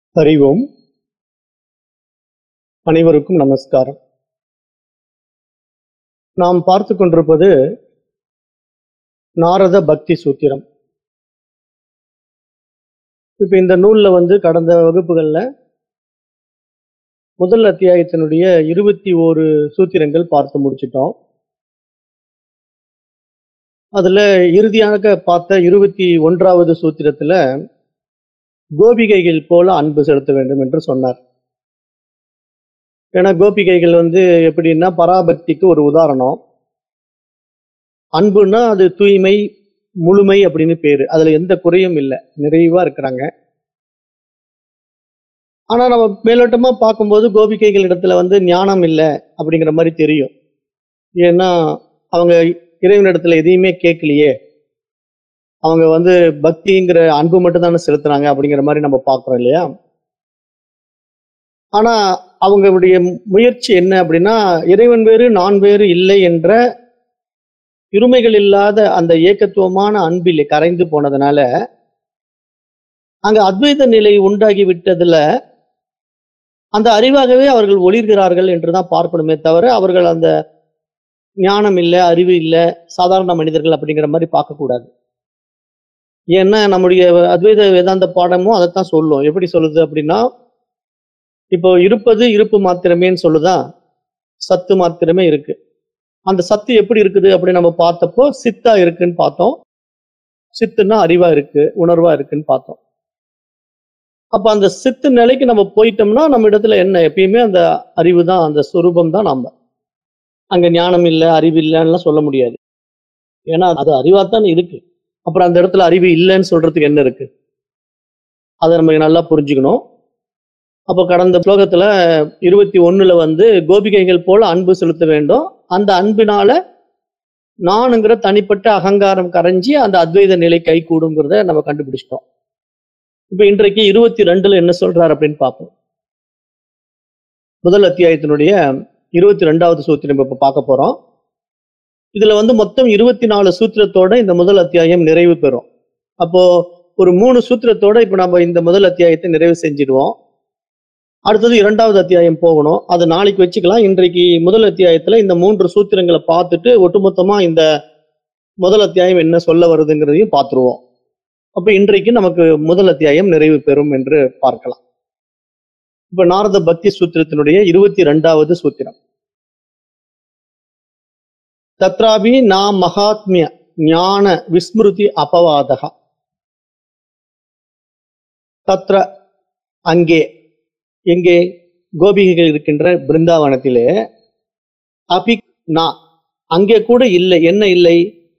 அறிவோம் அனைவருக்கும் நமஸ்காரம் நாம் பார்த்து கொண்டிருப்பது நாரத பக்தி சூத்திரம் இப்ப இந்த நூல்ல வந்து கடந்த வகுப்புகள்ல முதல் அத்தியாயத்தினுடைய இருபத்தி ஓரு சூத்திரங்கள் பார்த்து முடிச்சிட்டோம் அதுல இறுதியாக பார்த்த இருபத்தி ஒன்றாவது சூத்திரத்துல கோபிகைகள் போல அன்பு செலுத்த வேண்டும் என்று சொன்னார் ஏன்னா கோபிகைகள் வந்து எப்படின்னா பராபக்திக்கு ஒரு உதாரணம் அன்புன்னா அது தூய்மை முழுமை அப்படின்னு பேரு அதுல எந்த குறையும் இல்லை நிறைவா இருக்கிறாங்க ஆனா நம்ம மேலோட்டமா பார்க்கும்போது கோபிகைகள் இடத்துல வந்து ஞானம் இல்லை அப்படிங்கிற மாதிரி தெரியும் ஏன்னா அவங்க இறைவனிடத்துல எதையுமே கேட்கலையே அவங்க வந்து பக்திங்கிற அன்பு மட்டும் தானே செலுத்துறாங்க அப்படிங்கிற மாதிரி நம்ம பார்க்குறோம் இல்லையா ஆனா அவங்களுடைய முயற்சி என்ன அப்படின்னா இறைவன் வேறு நான் வேறு இல்லை என்ற இருமைகள் இல்லாத அந்த ஏகத்துவமான அன்பில் கரைந்து போனதுனால அங்க அத்வைத நிலை உண்டாகி விட்டதுல அந்த அறிவாகவே அவர்கள் ஒளிர்கிறார்கள் என்றுதான் பார்க்கணுமே தவிர அவர்கள் அந்த ஞானம் இல்லை அறிவு இல்லை சாதாரண மனிதர்கள் அப்படிங்கிற மாதிரி பார்க்கக்கூடாது ஏன்னா நம்முடைய அத்வைத வேதாந்த பாடமும் அதைத்தான் சொல்லும் எப்படி சொல்லுது அப்படின்னா இப்போ இருப்பது இருப்பு மாத்திரமேன்னு சொல்லுதா சத்து மாத்திரமே இருக்கு அந்த சத்து எப்படி இருக்குது அப்படின்னு நம்ம பார்த்தப்போ சித்தா இருக்குன்னு பார்த்தோம் சித்துன்னா அறிவா இருக்கு உணர்வா இருக்குன்னு பார்த்தோம் அப்ப அந்த சித்து நிலைக்கு நம்ம போயிட்டோம்னா நம்ம இடத்துல என்ன எப்பயுமே அந்த அறிவு தான் அந்த சுரூபம் தான் நம்ம அங்க ஞானம் இல்லை அறிவு இல்லைன்னு சொல்ல முடியாது ஏன்னா அது அறிவாத்தான் இருக்கு அப்புறம் அந்த இடத்துல அறிவு இல்லைன்னு சொல்றதுக்கு என்ன இருக்கு அதை நம்ம நல்லா புரிஞ்சுக்கணும் அப்போ கடந்த ஸ்லோகத்துல இருபத்தி ஒண்ணுல வந்து கோபிகைகள் போல அன்பு செலுத்த வேண்டும் அந்த அன்பினால நானுங்கிற தனிப்பட்ட அகங்காரம் கரைஞ்சி அந்த அத்வைத நிலை கை கூடுங்கிறத நம்ம கண்டுபிடிச்சிட்டோம் இப்ப இன்றைக்கு இருபத்தி ரெண்டுல என்ன சொல்றாரு அப்படின்னு பார்ப்போம் முதல் அத்தியாயத்தினுடைய இருபத்தி ரெண்டாவது சூத்திரம் இப்ப பார்க்க போறோம் இதுல வந்து மொத்தம் இருபத்தி நாலு சூத்திரத்தோட இந்த முதல் அத்தியாயம் நிறைவு பெறும் அப்போ ஒரு மூணு சூத்திரத்தோட இப்ப நம்ம இந்த முதல் அத்தியாயத்தை நிறைவு செஞ்சிடுவோம் அடுத்தது இரண்டாவது அத்தியாயம் போகணும் அது நாளைக்கு வச்சுக்கலாம் இன்றைக்கு முதல் அத்தியாயத்துல இந்த மூன்று சூத்திரங்களை பார்த்துட்டு ஒட்டுமொத்தமா இந்த முதல் அத்தியாயம் என்ன சொல்ல வருதுங்கிறதையும் பார்த்துருவோம் அப்ப இன்றைக்கு நமக்கு முதல் அத்தியாயம் நிறைவு பெறும் என்று பார்க்கலாம் இப்ப நாரத பக்தி சூத்திரத்தினுடைய இருபத்தி ரெண்டாவது சூத்திரம் தத்ராபி நா மகாத்மிய ஞான விஸ்மிருதி அபவாதக தத்ர அங்கே எங்கே கோபிகைகள் இருக்கின்ற பிருந்தாவனத்திலே அபி நா அங்கே கூட இல்லை என்ன இல்லை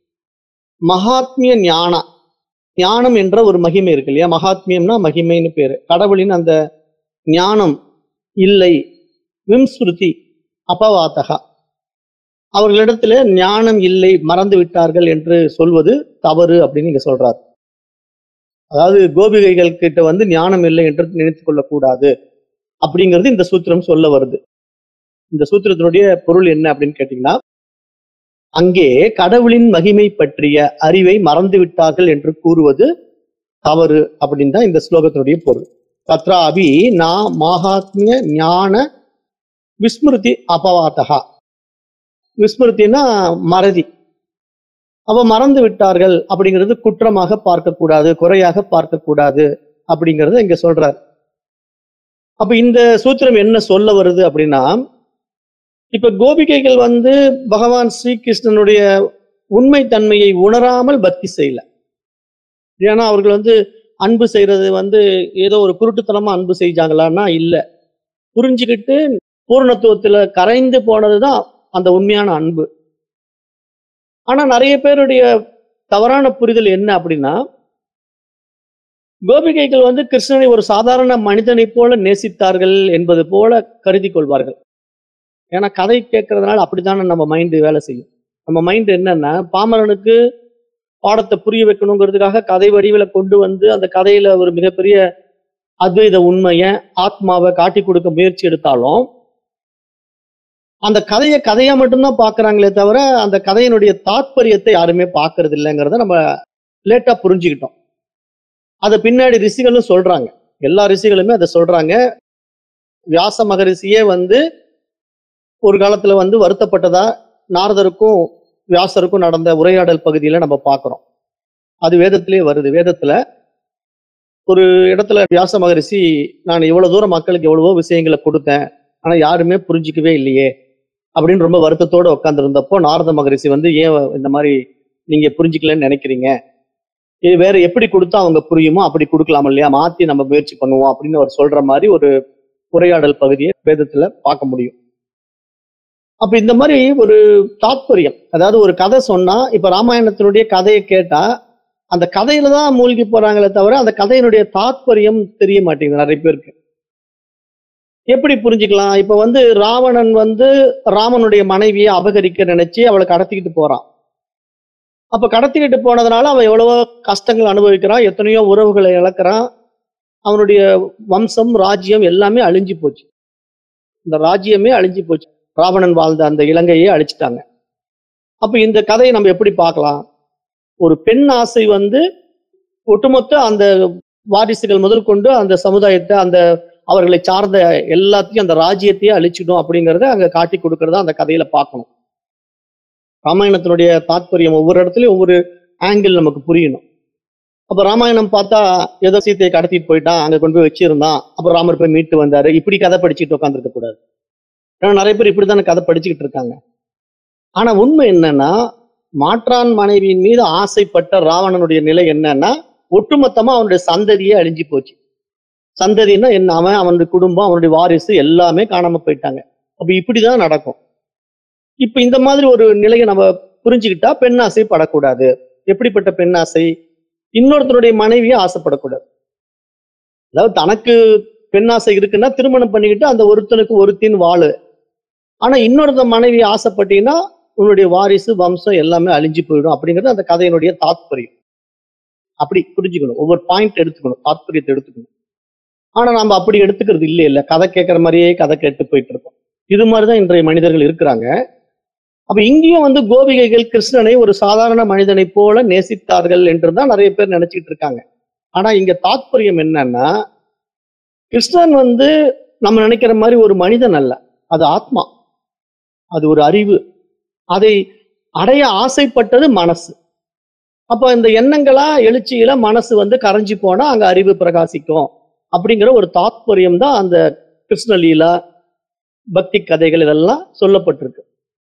மகாத்மிய ஞான ஞானம் என்ற ஒரு மகிமை இருக்கு இல்லையா மகாத்மியம்னா மகிமைன்னு பேரு கடவுளின் அந்த ஞானம் இல்லை விம்ஸ்ருதி அபவாதகா அவர்களிடத்துல ஞானம் இல்லை மறந்து விட்டார்கள் என்று சொல்வது தவறு அப்படின்னு இங்க சொல்றார் அதாவது கோபிகைகள் கிட்ட வந்து ஞானம் இல்லை என்று நினைத்துக் கொள்ளக்கூடாது அப்படிங்கிறது இந்த சூத்திரம் சொல்ல வருது இந்த சூத்திரத்தினுடைய பொருள் என்ன அப்படின்னு கேட்டீங்கன்னா அங்கே கடவுளின் மகிமை பற்றிய அறிவை மறந்து விட்டார்கள் என்று கூறுவது தவறு அப்படின்னு தான் இந்த ஸ்லோகத்தினுடைய பொருள் தத்ராபி நா மகாத்மிய ஞான விஸ்மிருதி அபவாதகா விஸ்மிருத்தினா மறதி அவ மறந்து விட்டார்கள் அப்படிங்கிறது குற்றமாக பார்க்கக்கூடாது குறையாக பார்க்கக்கூடாது அப்படிங்கறத இங்க சொல்றார் அப்ப இந்த சூத்திரம் என்ன சொல்ல வருது அப்படின்னா இப்ப கோபிகைகள் வந்து பகவான் ஸ்ரீகிருஷ்ணனுடைய உண்மை தன்மையை உணராமல் பக்தி செய்யல ஏன்னா அவர்கள் வந்து அன்பு செய்யறது வந்து ஏதோ ஒரு குருட்டுத்தனமா அன்பு செஞ்சாங்களான்னா இல்ல புரிஞ்சுக்கிட்டு பூர்ணத்துவத்துல கரைந்து போனதுதான் அந்த உண்மையான அன்பு ஆனா நிறைய பேருடைய தவறான புரிதல் என்ன அப்படின்னா கோபிகைகள் வந்து கிருஷ்ணனை ஒரு சாதாரண மனிதனை போல நேசித்தார்கள் என்பது போல கருதி கொள்வார்கள் ஏன்னா கதை கேட்கறதுனால அப்படித்தானே நம்ம மைண்டு வேலை செய்யும் நம்ம மைண்ட் என்னன்னா பாமரனுக்கு பாடத்தை புரிய வைக்கணுங்கிறதுக்காக கதை வடிவில் கொண்டு வந்து அந்த கதையில ஒரு மிகப்பெரிய அத்வைத உண்மையை ஆத்மாவை காட்டி கொடுக்க முயற்சி எடுத்தாலும் அந்த கதையை கதையா மட்டும்தான் பாக்குறாங்களே தவிர அந்த கதையினுடைய தாத்பரியத்தை யாருமே பார்க்கறது இல்லைங்கிறத நம்ம லேட்டா புரிஞ்சுக்கிட்டோம் அதை பின்னாடி ரிஷிகளும் சொல்றாங்க எல்லா ரிஷிகளுமே அதை சொல்றாங்க வியாச மகரிஷியே வந்து ஒரு காலத்துல வந்து வருத்தப்பட்டதா நாரதருக்கும் வியாசருக்கும் நடந்த உரையாடல் பகுதியில நம்ம பார்க்கிறோம் அது வேதத்திலே வருது வேதத்துல ஒரு இடத்துல வியாச மகரிஷி நான் இவ்வளவு தூரம் மக்களுக்கு எவ்வளவோ விஷயங்களை கொடுத்தேன் ஆனா யாருமே புரிஞ்சிக்கவே இல்லையே அப்படின்னு ரொம்ப வருத்தத்தோட உட்காந்துருந்தப்போ நாரத மகரிஷி வந்து ஏன் இந்த மாதிரி நீங்க புரிஞ்சுக்கலன்னு நினைக்கிறீங்க இது வேற எப்படி கொடுத்தா அவங்க புரியுமோ அப்படி கொடுக்கலாம் இல்லையா மாத்தி நம்ம முயற்சி பண்ணுவோம் அப்படின்னு அவர் சொல்ற மாதிரி ஒரு உரையாடல் பகுதியை வேதத்துல பார்க்க முடியும் அப்ப இந்த மாதிரி ஒரு தாத்பரியம் அதாவது ஒரு கதை சொன்னா இப்ப ராமாயணத்தினுடைய கதையை கேட்டா அந்த கதையில தான் மூழ்கி போறாங்களே தவிர அந்த கதையினுடைய தாத்பரியம் தெரிய மாட்டேங்குது நிறைய பேருக்கு எப்படி புரிஞ்சுக்கலாம் இப்ப வந்து ராவணன் வந்து ராமனுடைய மனைவியை அபகரிக்க நினைச்சு அவளை கடத்திக்கிட்டு போறான் அப்ப கடத்திக்கிட்டு போனதுனால அவன் எவ்வளவோ கஷ்டங்கள் அனுபவிக்கிறான் எத்தனையோ உறவுகளை இழக்கிறான் அவனுடைய வம்சம் ராஜ்யம் எல்லாமே அழிஞ்சு போச்சு இந்த ராஜ்யமே அழிஞ்சு போச்சு ராவணன் வாழ்ந்த அந்த இலங்கையே அழிச்சிட்டாங்க அப்ப இந்த கதையை நம்ம எப்படி பார்க்கலாம் ஒரு பெண் ஆசை வந்து ஒட்டுமொத்த அந்த வாரிசுகள் முதற்கொண்டு அந்த சமுதாயத்தை அந்த அவர்களை சார்ந்த எல்லாத்தையும் அந்த ராஜ்யத்தையே அழிச்சிடும் அப்படிங்கறத அங்க காட்டி கொடுக்கறத அந்த கதையில பார்க்கணும் ராமாயணத்தினுடைய தாத்பரியம் ஒவ்வொரு இடத்துலயும் ஒவ்வொரு ஆங்கிள் நமக்கு புரியணும் அப்ப ராமாயணம் பார்த்தா ஏதோ சீத்தையை கடத்திட்டு போயிட்டான் அங்க கொண்டு போய் வச்சிருந்தான் அப்புறம் ராமர் போய் மீட்டு வந்தாரு இப்படி கதை படிச்சுட்டு உட்காந்துருக்க கூடாது ஏன்னா நிறைய பேர் இப்படித்தானே கதை படிச்சுக்கிட்டு இருக்காங்க ஆனா உண்மை என்னன்னா மாற்றான் மனைவியின் மீது ஆசைப்பட்ட ராவணனுடைய நிலை என்னன்னா ஒட்டுமொத்தமா அவனுடைய சந்ததியே அழிஞ்சு போச்சு சந்ததின்னா என்ன அவன் அவனுடைய குடும்பம் அவனுடைய வாரிசு எல்லாமே காணாம போயிட்டாங்க அப்ப இப்படிதான் நடக்கும் இப்ப இந்த மாதிரி ஒரு நிலையை நம்ம புரிஞ்சுக்கிட்டா பெண் ஆசை படக்கூடாது எப்படிப்பட்ட பெண் ஆசை இன்னொருத்தருடைய மனைவியை ஆசைப்படக்கூடாது அதாவது தனக்கு பெண் ஆசை இருக்குன்னா திருமணம் பண்ணிக்கிட்டு அந்த ஒருத்தனுக்கு ஒருத்தின் வாழு ஆனா இன்னொருத்த மனைவி ஆசைப்பட்டீங்கன்னா உன்னுடைய வாரிசு வம்சம் எல்லாமே அழிஞ்சு போயிடும் அப்படிங்கிறது அந்த கதையினுடைய தாத்பரியம் அப்படி புரிஞ்சுக்கணும் ஒவ்வொரு பாயிண்ட் எடுத்துக்கணும் தாத்பரியத்தை எடுத்துக்கணும் ஆனா நம்ம அப்படி எடுத்துக்கிறது இல்லை இல்ல கதை கேட்கற மாதிரியே கதை கேட்டு போயிட்டு இருக்கோம் இது மாதிரிதான் இன்றைய மனிதர்கள் இருக்கிறாங்க அப்ப இங்கேயும் வந்து கோபிகைகள் கிருஷ்ணனை ஒரு சாதாரண மனிதனை போல நேசித்தார்கள் என்றுதான் நிறைய பேர் நினைச்சிட்டு இருக்காங்க ஆனா இங்க தாத்பரியம் என்னன்னா கிருஷ்ணன் வந்து நம்ம நினைக்கிற மாதிரி ஒரு மனிதன் அல்ல அது ஆத்மா அது ஒரு அறிவு அதை அடைய ஆசைப்பட்டது மனசு அப்ப இந்த எண்ணங்களா எழுச்சியில மனசு வந்து கரைஞ்சு போனா அங்க அறிவு பிரகாசிக்கும் அப்படிங்கிற ஒரு தாத்பரியம் தான் அந்த கிருஷ்ணலீலா பக்தி கதைகள் இதெல்லாம் சொல்லப்பட்டிருக்கு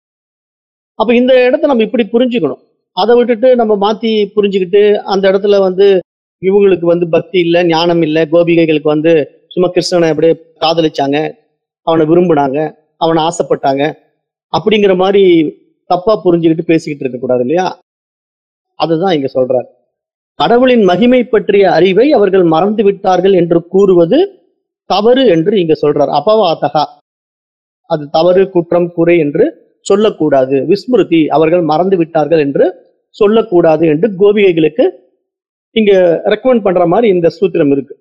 அப்ப இந்த இடத்த நம்ம இப்படி புரிஞ்சுக்கணும் அதை விட்டுட்டு நம்ம மாத்தி புரிஞ்சுக்கிட்டு அந்த இடத்துல வந்து இவங்களுக்கு வந்து பக்தி இல்லை ஞானம் இல்லை கோபிகைகளுக்கு வந்து சும்மா கிருஷ்ணனை அப்படியே காதலிச்சாங்க அவனை விரும்பினாங்க அவனை ஆசைப்பட்டாங்க அப்படிங்கிற மாதிரி தப்பா புரிஞ்சுக்கிட்டு பேசிக்கிட்டு இருக்கக்கூடாது இல்லையா அதுதான் இங்க சொல்றார் கடவுளின் மகிமை பற்றிய அறிவை அவர்கள் மறந்து விட்டார்கள் என்று கூறுவது தவறு என்று இங்க சொல்றார் அபவாதகா அது தவறு குற்றம் குறை என்று சொல்லக்கூடாது விஸ்மிருதி அவர்கள் மறந்து விட்டார்கள் என்று சொல்லக்கூடாது என்று கோபிகைகளுக்கு இங்க ரெக்கமெண்ட் பண்ற மாதிரி இந்த சூத்திரம் இருக்கு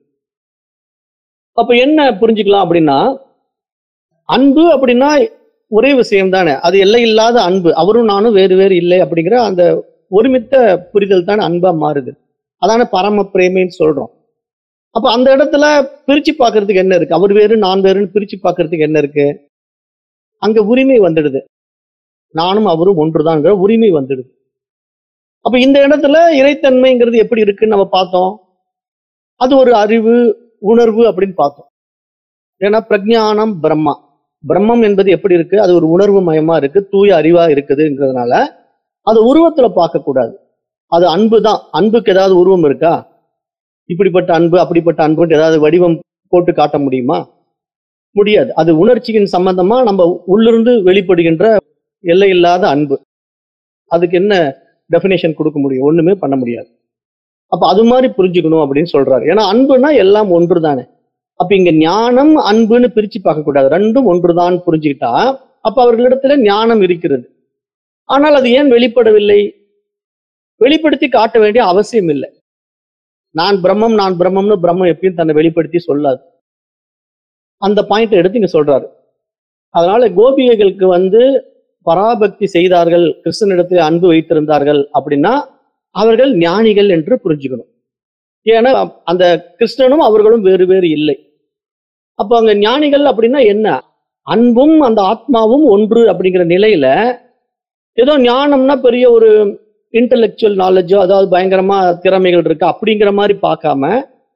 அப்ப என்ன புரிஞ்சுக்கலாம் அப்படின்னா அன்பு அப்படின்னா ஒரே விஷயம் தானே அது எல்லை இல்லாத அன்பு அவரும் நானும் வேறு வேறு இல்லை அப்படிங்கிற அந்த ஒருமித்த புரிதல் தானே அன்பா மாறுது அதான பரம பிரேமைன்னு சொல்றோம் அப்ப அந்த இடத்துல பிரிச்சு பார்க்கிறதுக்கு என்ன இருக்கு அவர் வேறு நான் வேறுன்னு பிரிச்சு பார்க்கிறதுக்கு என்ன இருக்கு அங்க உரிமை வந்துடுது நானும் அவரும் ஒன்றுதான்ங்கிற உரிமை வந்துடுது அப்ப இந்த இடத்துல இறைத்தன்மைங்கிறது எப்படி இருக்குன்னு நம்ம பார்த்தோம் அது ஒரு அறிவு உணர்வு அப்படின்னு பார்த்தோம் ஏன்னா பிரஜானம் பிரம்மா பிரம்மம் என்பது எப்படி இருக்கு அது ஒரு உணர்வு மயமா இருக்கு தூய அறிவா இருக்குதுங்கிறதுனால அது உருவத்துல பார்க்க கூடாது அது அன்பு தான் அன்புக்கு ஏதாவது உருவம் இருக்கா இப்படிப்பட்ட அன்பு அப்படிப்பட்ட அன்புன்னு ஏதாவது வடிவம் போட்டு காட்ட முடியுமா முடியாது அது உணர்ச்சியின் சம்பந்தமா நம்ம உள்ளிருந்து வெளிப்படுகின்ற எல்லையில்லாத அன்பு அதுக்கு என்ன டெபினேஷன் கொடுக்க முடியும் ஒண்ணுமே பண்ண முடியாது அப்ப அது மாதிரி புரிஞ்சுக்கணும் அப்படின்னு சொல்றாரு ஏன்னா அன்புனா எல்லாம் ஒன்று தானே அப்ப இங்க ஞானம் அன்புன்னு பிரிச்சு பார்க்க கூடாது ரெண்டும் ஒன்றுதான் புரிஞ்சுக்கிட்டா அப்ப அவர்களிடத்துல ஞானம் இருக்கிறது ஆனால் அது ஏன் வெளிப்படவில்லை வெளிப்படுத்தி காட்ட வேண்டிய அவசியம் இல்லை நான் பிரம்மம் நான் பிரம்மம்னு பிரம்மம் எப்பயும் தன்னை வெளிப்படுத்தி சொல்லாது அந்த பாயிண்ட் எடுத்து இங்க சொல்றாரு அதனால கோபிகைகளுக்கு வந்து பராபக்தி செய்தார்கள் கிருஷ்ணனிடத்தில் அன்பு வைத்திருந்தார்கள் அப்படின்னா அவர்கள் ஞானிகள் என்று புரிஞ்சுக்கணும் ஏன்னா அந்த கிருஷ்ணனும் அவர்களும் வேறு வேறு இல்லை அப்ப அங்க ஞானிகள் அப்படின்னா என்ன அன்பும் அந்த ஆத்மாவும் ஒன்று அப்படிங்கிற நிலையில ஏதோ ஞானம்னா பெரிய ஒரு இன்டலெக்சுவல் நாலேஜோ அதாவது பயங்கரமா திறமைகள் இருக்கு அப்படிங்கிற மாதிரி பார்க்காம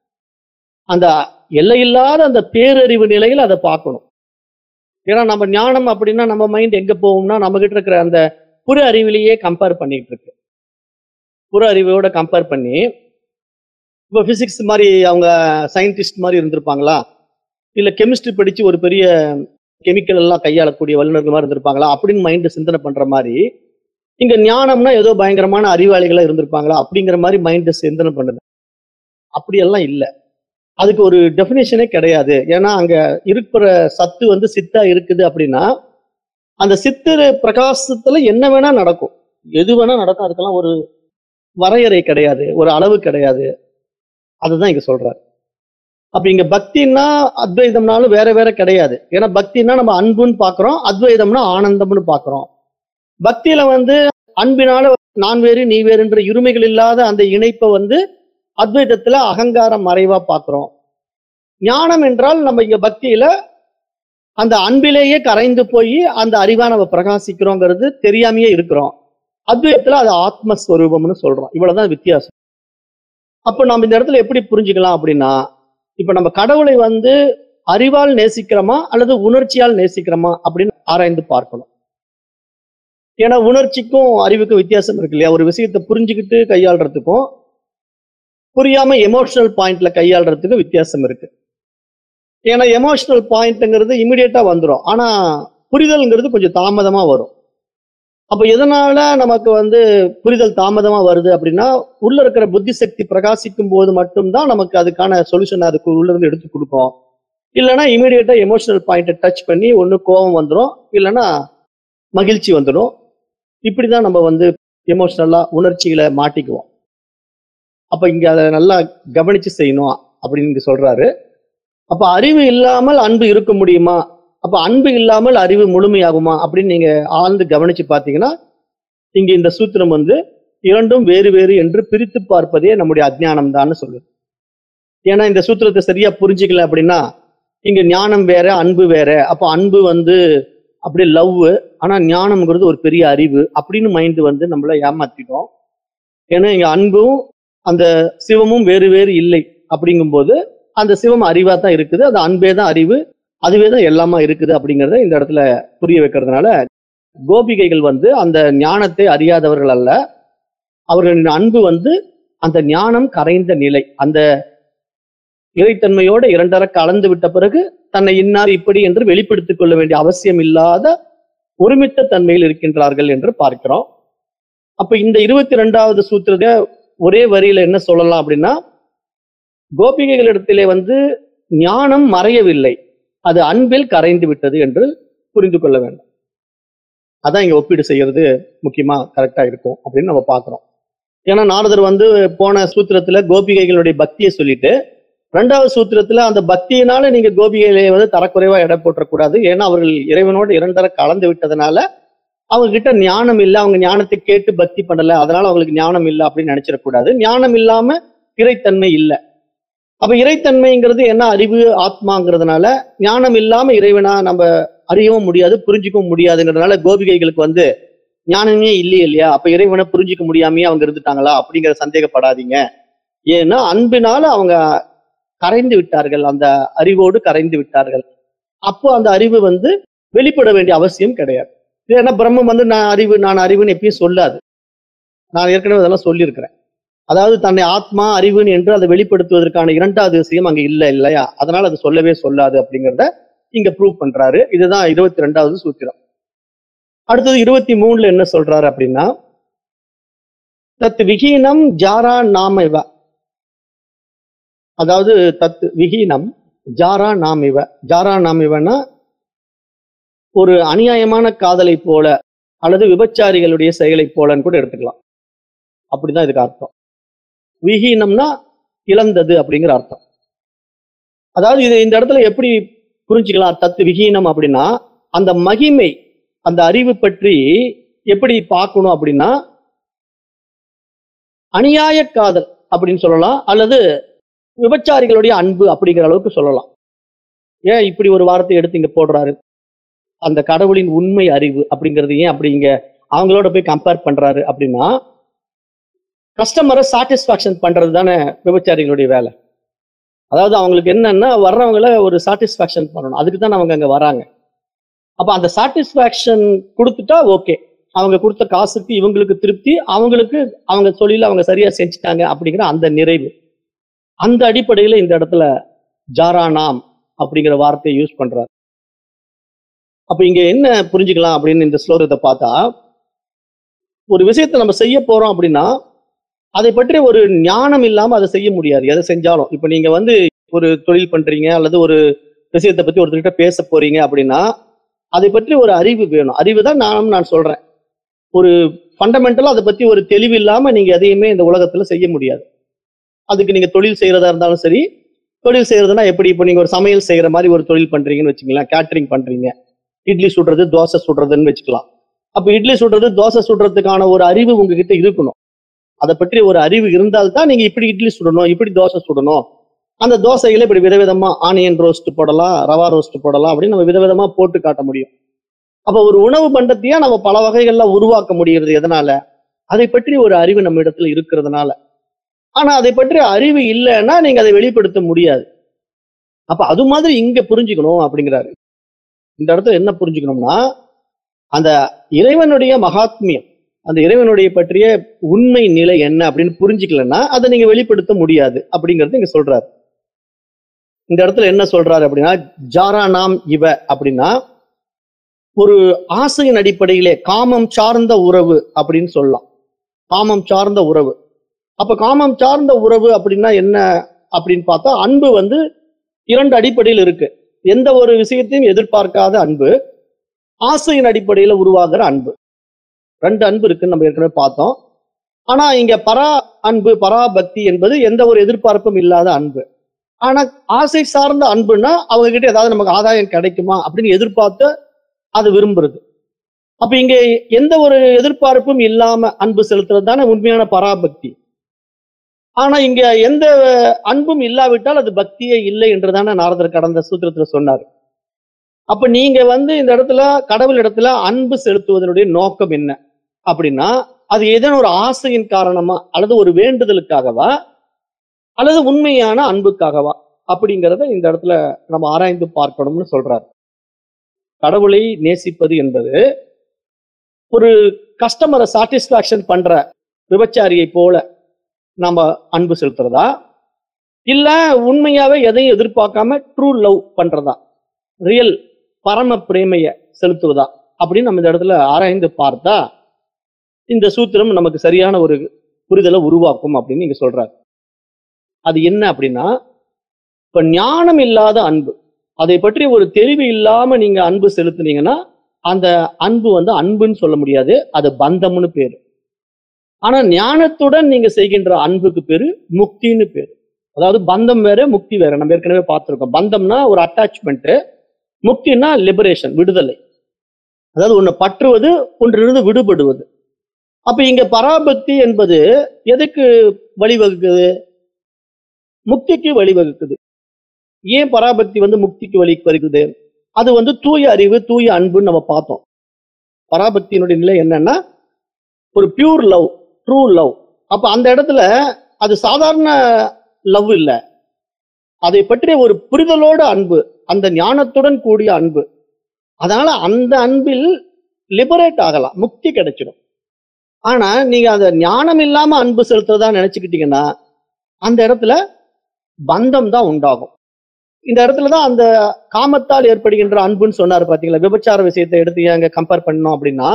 அந்த எல்லையில்லாத அந்த பேரறிவு நிலையில் அதை பார்க்கணும் ஏன்னா நம்ம ஞானம் அப்படின்னா நம்ம மைண்ட் எங்க போகும்னா நம்ம கிட்ட இருக்கிற அந்த புற அறிவிலேயே கம்பேர் பண்ணிட்டு இருக்கு புற அறிவோட கம்பேர் பண்ணி இப்போ பிசிக்ஸ் மாதிரி அவங்க சயின்டிஸ்ட் மாதிரி இருந்திருப்பாங்களா இல்ல கெமிஸ்ட்ரி படிச்சு ஒரு பெரிய கெமிக்கல் எல்லாம் கையாளக்கூடிய வல்லுநர்கள் மாதிரி இருந்திருப்பாங்களா அப்படின்னு மைண்ட் சிந்தனை பண்ற மாதிரி இங்க ஞானம்னா ஏதோ பயங்கரமான அறிவாளிகளா இருந்திருப்பாங்களா அப்படிங்கிற மாதிரி மைண்ட் சிந்தனை பண்ணுது அப்படியெல்லாம் இல்லை அதுக்கு ஒரு டெஃபினேஷனே கிடையாது ஏன்னா அங்க இருக்கிற சத்து வந்து சித்தா இருக்குது அப்படின்னா அந்த சித்து பிரகாசத்துல என்ன வேணா நடக்கும் எது வேணா நடக்கும் அதுக்கெல்லாம் ஒரு வரையறை கிடையாது ஒரு அளவு கிடையாது அதுதான் இங்க சொல்றாரு அப்ப இங்க பக்தின்னா அத்வைதம்னாலும் வேற வேற கிடையாது ஏன்னா பக்தின்னா நம்ம அன்புன்னு பாக்குறோம் அத்வைதம்னா ஆனந்தம்னு பாக்குறோம் பக்தியில வந்து அன்பினால நான் வேறு நீ வேறுன்ற இருமைகள் இல்லாத அந்த இணைப்பை வந்து அத்வைதத்துல அகங்காரம் மறைவா பார்க்கிறோம் ஞானம் என்றால் நம்ம இங்க பக்தியில அந்த அன்பிலேயே கரைந்து போய் அந்த அறிவா நம்ம பிரகாசிக்கிறோங்கிறது தெரியாமையே இருக்கிறோம் அத்வைதத்துல அது ஆத்மஸ்வரூபம்னு சொல்றோம் இவ்வளவுதான் வித்தியாசம் அப்ப நம்ம இந்த இடத்துல எப்படி புரிஞ்சுக்கலாம் அப்படின்னா இப்ப நம்ம கடவுளை வந்து அறிவால் நேசிக்கிறோமா அல்லது உணர்ச்சியால் நேசிக்கிறோமா அப்படின்னு ஆராய்ந்து பார்க்கணும் ஏன்னா உணர்ச்சிக்கும் அறிவுக்கும் வித்தியாசம் இருக்கு இல்லையா ஒரு விஷயத்தை புரிஞ்சுக்கிட்டு கையாளுறதுக்கும் புரியாம எமோஷனல் பாயிண்ட்ல கையாளுறதுக்கு வித்தியாசம் இருக்கு ஏன்னா எமோஷனல் பாயிண்ட்ங்கிறது இமிடியேட்டா வந்துடும் ஆனா புரிதல்ங்கிறது கொஞ்சம் தாமதமா வரும் அப்ப எதனால நமக்கு வந்து புரிதல் தாமதமா வருது அப்படின்னா உள்ள இருக்கிற புத்தி சக்தி பிரகாசிக்கும் போது மட்டும்தான் நமக்கு அதுக்கான சொல்யூஷன் அதுக்கு உள்ள இருந்து எடுத்து கொடுக்கும் இல்லைன்னா இமீடியட்டா எமோஷனல் பாயிண்ட்டை டச் பண்ணி ஒன்று கோபம் வந்துடும் இல்லைன்னா மகிழ்ச்சி வந்துடும் இப்படிதான் நம்ம வந்து எமோஷனலா உணர்ச்சிகளை மாட்டிக்குவோம் அப்ப இங்க அதை நல்லா கவனிச்சு செய்யணும் அப்படின்னு இங்க சொல்றாரு அப்ப அறிவு இல்லாமல் அன்பு இருக்க முடியுமா அப்ப அன்பு இல்லாமல் அறிவு முழுமையாகுமா அப்படின்னு நீங்க ஆழ்ந்து கவனிச்சு பார்த்தீங்கன்னா இங்க இந்த சூத்திரம் வந்து இரண்டும் வேறு வேறு என்று பிரித்து பார்ப்பதே நம்முடைய அஜ்ஞானம் தான் சொல்லுது ஏன்னா இந்த சூத்திரத்தை சரியா புரிஞ்சுக்கல அப்படின்னா இங்க ஞானம் வேற அன்பு வேற அப்ப அன்பு வந்து அப்படியே லவ் ஆனா ஞானம்ங்கிறது ஒரு பெரிய அறிவு அப்படின்னு மைண்ட் வந்து நம்மள ஏமாத்திட்டோம் ஏன்னா இங்க அன்பும் அந்த சிவமும் வேறு வேறு இல்லை அப்படிங்கும்போது அந்த சிவம் அறிவா தான் இருக்குது அந்த அன்பே தான் அறிவு அதுவே தான் எல்லாமா இருக்குது அப்படிங்கிறத இந்த இடத்துல புரிய வைக்கிறதுனால கோபிகைகள் வந்து அந்த ஞானத்தை அறியாதவர்கள் அல்ல அவர்களின் அன்பு வந்து அந்த ஞானம் கரைந்த நிலை அந்த இறைத்தன்மையோட இரண்டர கலந்து விட்ட பிறகு தன்னை இன்னார் இப்படி என்று வெளிப்படுத்திக் கொள்ள வேண்டிய அவசியம் இல்லாத ஒருமித்த தன்மையில் இருக்கின்றார்கள் என்று பார்க்கிறோம் அப்ப இந்த இருபத்தி ரெண்டாவது சூத்திரத்தை ஒரே வரியில என்ன சொல்லலாம் அப்படின்னா கோபிகைகளிடத்திலே வந்து ஞானம் மறையவில்லை அது அன்பில் கரைந்து விட்டது என்று புரிந்து கொள்ள வேண்டும் அதான் இங்க ஒப்பீடு செய்யறது முக்கியமா கரெக்டா இருக்கும் அப்படின்னு நம்ம பார்க்கிறோம் ஏன்னா நாரதர் வந்து போன சூத்திரத்துல கோபிகைகளுடைய பக்தியை சொல்லிட்டு ரெண்டாவது சூத்திரத்துல அந்த பக்தியினால நீங்க கோபிகைகளை வந்து தரக்குறைவா எடை போட்டக்கூடாது ஏன்னா அவர்கள் இறைவனோட இரண்டர கலந்து விட்டதுனால அவங்க கிட்ட ஞானம் இல்லை அவங்க ஞானத்தை கேட்டு பக்தி பண்ணல அதனால அவங்களுக்கு ஞானம் இல்லை அப்படின்னு நினைச்சிடக்கூடாது ஞானம் இல்லாம இறைத்தன்மை இல்லை அப்ப இறைத்தன்மைங்கிறது என்ன அறிவு ஆத்மாங்கிறதுனால ஞானம் இல்லாம இறைவனா நம்ம அறியவும் முடியாது புரிஞ்சிக்கவும் முடியாதுங்கிறதுனால கோபிகைகளுக்கு வந்து ஞானமே இல்லையே இல்லையா அப்ப இறைவனை புரிஞ்சிக்க முடியாமையே அவங்க இருந்துட்டாங்களா அப்படிங்கிற சந்தேகப்படாதீங்க ஏன்னா அன்பினால அவங்க கரைந்து விட்டார்கள் அந்த அறிவோடு கரைந்து விட்டார்கள் அப்போ அந்த அறிவு வந்து வெளிப்பட வேண்டிய அவசியம் கிடையாது ஏன்னா பிரம்மம் வந்து நான் அறிவு நான் அறிவுன்னு எப்பயும் சொல்லாது நான் ஏற்கனவே அதெல்லாம் சொல்லியிருக்கிறேன் அதாவது தன்னை ஆத்மா அறிவுன்னு என்று அதை வெளிப்படுத்துவதற்கான இரண்டாவது விஷயம் அங்க இல்லை இல்லையா அதனால அது சொல்லவே சொல்லாது அப்படிங்கிறத இங்க ப்ரூவ் பண்றாரு இதுதான் இருபத்தி ரெண்டாவது சூத்திரம் அடுத்தது இருபத்தி மூணுல என்ன சொல்றாரு அப்படின்னா தத் விகீனம் ஜாரா நாம இவ அதாவது தத் விகீனம் ஜாரா நாம் இவ ஜாரா நாம் இவன்னா ஒரு அநியாயமான காதலை போல அல்லது விபச்சாரிகளுடைய செயலை போலன்னு கூட எடுத்துக்கலாம் அப்படிதான் இதுக்கு அர்த்தம் விஹீனம்னா இழந்தது அப்படிங்கிற அர்த்தம் அதாவது இது இந்த இடத்துல எப்படி புரிஞ்சுக்கலாம் தத்து விஹீனம் அப்படின்னா அந்த மகிமை அந்த அறிவு பற்றி எப்படி பார்க்கணும் அப்படின்னா அநியாய காதல் அப்படின்னு சொல்லலாம் அல்லது விபச்சாரிகளுடைய அன்பு அப்படிங்கிற அளவுக்கு சொல்லலாம் ஏன் இப்படி ஒரு வார்த்தை எடுத்து இங்க போடுறாரு அந்த கடவுளின் உண்மை அறிவு அப்படிங்கிறது ஏன் அப்படி இங்க அவங்களோட போய் கம்பேர் பண்றாரு அப்படின்னா கஸ்டமரை சாட்டிஸ்பாக்சன் பண்றது தானே விபச்சாரிகளுடைய வேலை அதாவது அவங்களுக்கு என்னன்னா வர்றவங்கள ஒரு சாட்டிஸ்பாக்சன் பண்ணணும் அதுக்கு தான் அவங்க அங்க வராங்க அப்ப அந்த சாட்டிஸ்பாக்சன் கொடுத்துட்டா ஓகே அவங்க கொடுத்த காசுக்கு இவங்களுக்கு திருப்தி அவங்களுக்கு அவங்க தொழில அவங்க சரியா செஞ்சுட்டாங்க அப்படிங்கிற அந்த நிறைவு அந்த அடிப்படையில இந்த இடத்துல ஜாரா நாம் அப்படிங்கிற வார்த்தையை யூஸ் பண்றாரு அப்ப இங்க என்ன புரிஞ்சுக்கலாம் அப்படின்னு இந்த ஸ்லோகத்தை பார்த்தா ஒரு விஷயத்தை நம்ம செய்ய போறோம் அப்படின்னா அதை பற்றி ஒரு ஞானம் இல்லாம அதை செய்ய முடியாது எதை செஞ்சாலும் இப்ப நீங்க வந்து ஒரு தொழில் பண்றீங்க அல்லது ஒரு விஷயத்தை பத்தி ஒருத்தர்கிட்ட பேச போறீங்க அப்படின்னா அதை பற்றி ஒரு அறிவு வேணும் அறிவு தான் நானும் நான் சொல்றேன் ஒரு ஃபண்டமெண்டலா அதை பத்தி ஒரு தெளிவு இல்லாம நீங்க எதையுமே இந்த உலகத்துல செய்ய முடியாது அதுக்கு நீங்க தொழில் செய்யறதா இருந்தாலும் சரி தொழில் செய்யறதுனா எப்படி இப்போ நீங்க ஒரு சமையல் செய்யற மாதிரி ஒரு தொழில் பண்றீங்கன்னு வச்சுக்கலாம் கேட்டரிங் பண்றீங்க இட்லி சுடுறது தோசை சுடுறதுன்னு வச்சுக்கலாம் அப்ப இட்லி சுடுறது தோசை சுடுறதுக்கான ஒரு அறிவு உங்ககிட்ட இருக்கணும் அதை பற்றி ஒரு அறிவு இருந்தால்தான் நீங்க இப்படி இட்லி சுடணும் இப்படி தோசை சுடணும் அந்த தோசையில இப்படி விதவிதமா ஆனியன் ரோஸ்ட் போடலாம் ரவா ரோஸ்ட் போடலாம் அப்படின்னு நம்ம விதவிதமா போட்டு காட்ட முடியும் அப்ப ஒரு உணவு பண்டத்தையே நம்ம பல வகைகள்ல உருவாக்க முடிகிறது எதனால அதை பற்றி ஒரு அறிவு நம்ம இடத்துல இருக்கிறதுனால ஆனா அதை பற்றி அறிவு இல்லைன்னா நீங்க அதை வெளிப்படுத்த முடியாது அப்ப அது மாதிரி இங்க புரிஞ்சுக்கணும் அப்படிங்கிறாரு இந்த இடத்துல என்ன புரிஞ்சுக்கணும்னா அந்த இறைவனுடைய மகாத்மியம் அந்த இறைவனுடைய பற்றிய உண்மை நிலை என்ன அப்படின்னு புரிஞ்சுக்கலன்னா அதை நீங்க வெளிப்படுத்த முடியாது அப்படிங்கறது இங்க சொல்றாரு இந்த இடத்துல என்ன சொல்றாரு அப்படின்னா ஜாரா நாம் இவ அப்படின்னா ஒரு ஆசையின் அடிப்படையிலே காமம் சார்ந்த உறவு அப்படின்னு சொல்லலாம் காமம் சார்ந்த உறவு அப்ப காமம் சார்ந்த உறவு அப்படின்னா என்ன அப்படின்னு பார்த்தா அன்பு வந்து இரண்டு அடிப்படையில் இருக்கு எந்த ஒரு விஷயத்தையும் எதிர்பார்க்காத அன்பு ஆசையின் அடிப்படையில உருவாகிற அன்பு ரெண்டு அன்பு இருக்குன்னு நம்ம ஏற்கனவே பார்த்தோம் ஆனா இங்க பரா அன்பு பராபக்தி என்பது எந்த ஒரு எதிர்பார்ப்பும் இல்லாத அன்பு ஆனா ஆசை சார்ந்த அன்புன்னா அவங்க கிட்ட ஏதாவது நமக்கு ஆதாயம் கிடைக்குமா அப்படின்னு எதிர்பார்த்து அது விரும்புறது அப்ப இங்க எந்த ஒரு எதிர்பார்ப்பும் இல்லாம அன்பு செலுத்துறது தானே உண்மையான பராபக்தி ஆனா இங்க எந்த அன்பும் இல்லாவிட்டால் அது பக்தியே இல்லை என்றுதானே நாரதர் கடந்த சூத்திரத்துல சொன்னார் அப்ப நீங்க வந்து இந்த இடத்துல கடவுள் இடத்துல அன்பு செலுத்துவதனுடைய நோக்கம் என்ன அப்படின்னா அது ஏதேனும் ஒரு ஆசையின் காரணமா அல்லது ஒரு வேண்டுதலுக்காகவா அல்லது உண்மையான அன்புக்காகவா அப்படிங்கிறத இந்த இடத்துல நம்ம ஆராய்ந்து பார்க்கணும்னு சொல்றாரு கடவுளை நேசிப்பது என்பது ஒரு கஸ்டமரை சாட்டிஸ்பாக்சன் பண்ற விபச்சாரியை போல நாம அன்பு செலுத்துறதா இல்ல உண்மையாவே எதையும் எதிர்பார்க்காம ட்ரூ லவ் பண்றதா ரியல் பரம பிரேமைய செலுத்துவதா அப்படின்னு நம்ம இந்த இடத்துல ஆராய்ந்து பார்த்தா இந்த சூத்திரம் நமக்கு சரியான ஒரு புரிதலை உருவாக்கும் அப்படின்னு நீங்க சொல்றாரு அது என்ன அப்படின்னா இப்ப ஞானம் இல்லாத அன்பு அதை பற்றி ஒரு தெளிவு இல்லாம நீங்க அன்பு செலுத்துனீங்கன்னா அந்த அன்பு வந்து அன்புன்னு சொல்ல முடியாது அது பந்தம்னு பேரு ஆனா ஞானத்துடன் நீங்க செய்கின்ற அன்புக்கு பேரு முக்தின்னு பேரு அதாவது பந்தம் வேற முக்தி வேற நம்ம ஏற்கனவே பார்த்திருக்கோம் பந்தம்னா ஒரு அட்டாச்மெண்ட் முக்தினா லிபரேஷன் விடுதலை அதாவது ஒண்ணு பற்றுவது ஒன்றிலிருந்து விடுபடுவது அப்ப இங்க பராபக்தி என்பது எதுக்கு வழிவகுக்குது முக்திக்கு வழிவகுக்குது ஏன் பராபக்தி வந்து முக்திக்கு வழி வருகுது அது வந்து தூய அறிவு தூய அன்புன்னு நம்ம பார்த்தோம் பராபக்தியினுடைய நிலை என்னன்னா ஒரு பியூர் லவ் ட்ரூ லவ் அப்ப அந்த இடத்துல அது சாதாரண லவ் இல்ல அதை பற்றிய ஒரு புரிதலோட அன்பு அந்த ஞானத்துடன் கூடிய அன்பு அதனால அந்த அன்பில் லிபரேட் ஆகலாம் முக்தி கிடைச்சிடும் ஆனா நீங்க அந்த ஞானம் இல்லாம அன்பு செலுத்துறதா நினைச்சுக்கிட்டீங்கன்னா அந்த இடத்துல பந்தம் தான் உண்டாகும் இந்த இடத்துல தான் அந்த காமத்தால் ஏற்படுகின்ற அன்புன்னு சொன்னாரு பாத்தீங்களா விபச்சார விஷயத்தை எடுத்து ஏங்க கம்பேர் பண்ணோம் அப்படின்னா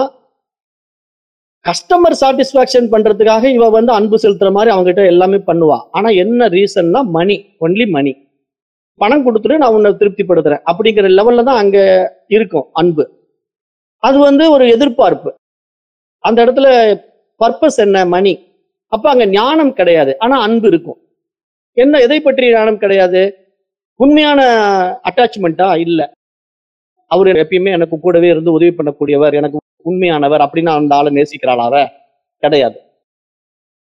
கஸ்டமர் சாட்டிஸ்பாக்சன் பண்றதுக்காக இவ வந்து அன்பு செலுத்துற மாதிரி அவங்க கிட்ட எல்லாமே பண்ணுவா ஆனா என்ன ரீசன்னா மணி ஒன்லி மணி பணம் கொடுத்துட்டு நான் உன்னை திருப்திப்படுத்துறேன் அப்படிங்கிற லெவல்ல தான் அங்க இருக்கும் அன்பு அது வந்து ஒரு எதிர்பார்ப்பு அந்த இடத்துல பர்பஸ் என்ன மணி அப்ப அங்க ஞானம் கிடையாது ஆனா அன்பு இருக்கும் என்ன எதை பற்றி ஞானம் கிடையாது உண்மையான அட்டாச்மெண்ட்டா இல்ல அவர் எப்பயுமே எனக்கு கூடவே இருந்து உதவி பண்ணக்கூடியவர் எனக்கு உண்மையானவர் அப்படின்னு அந்த ஆளை நேசிக்கிறாள் அவ கிடையாது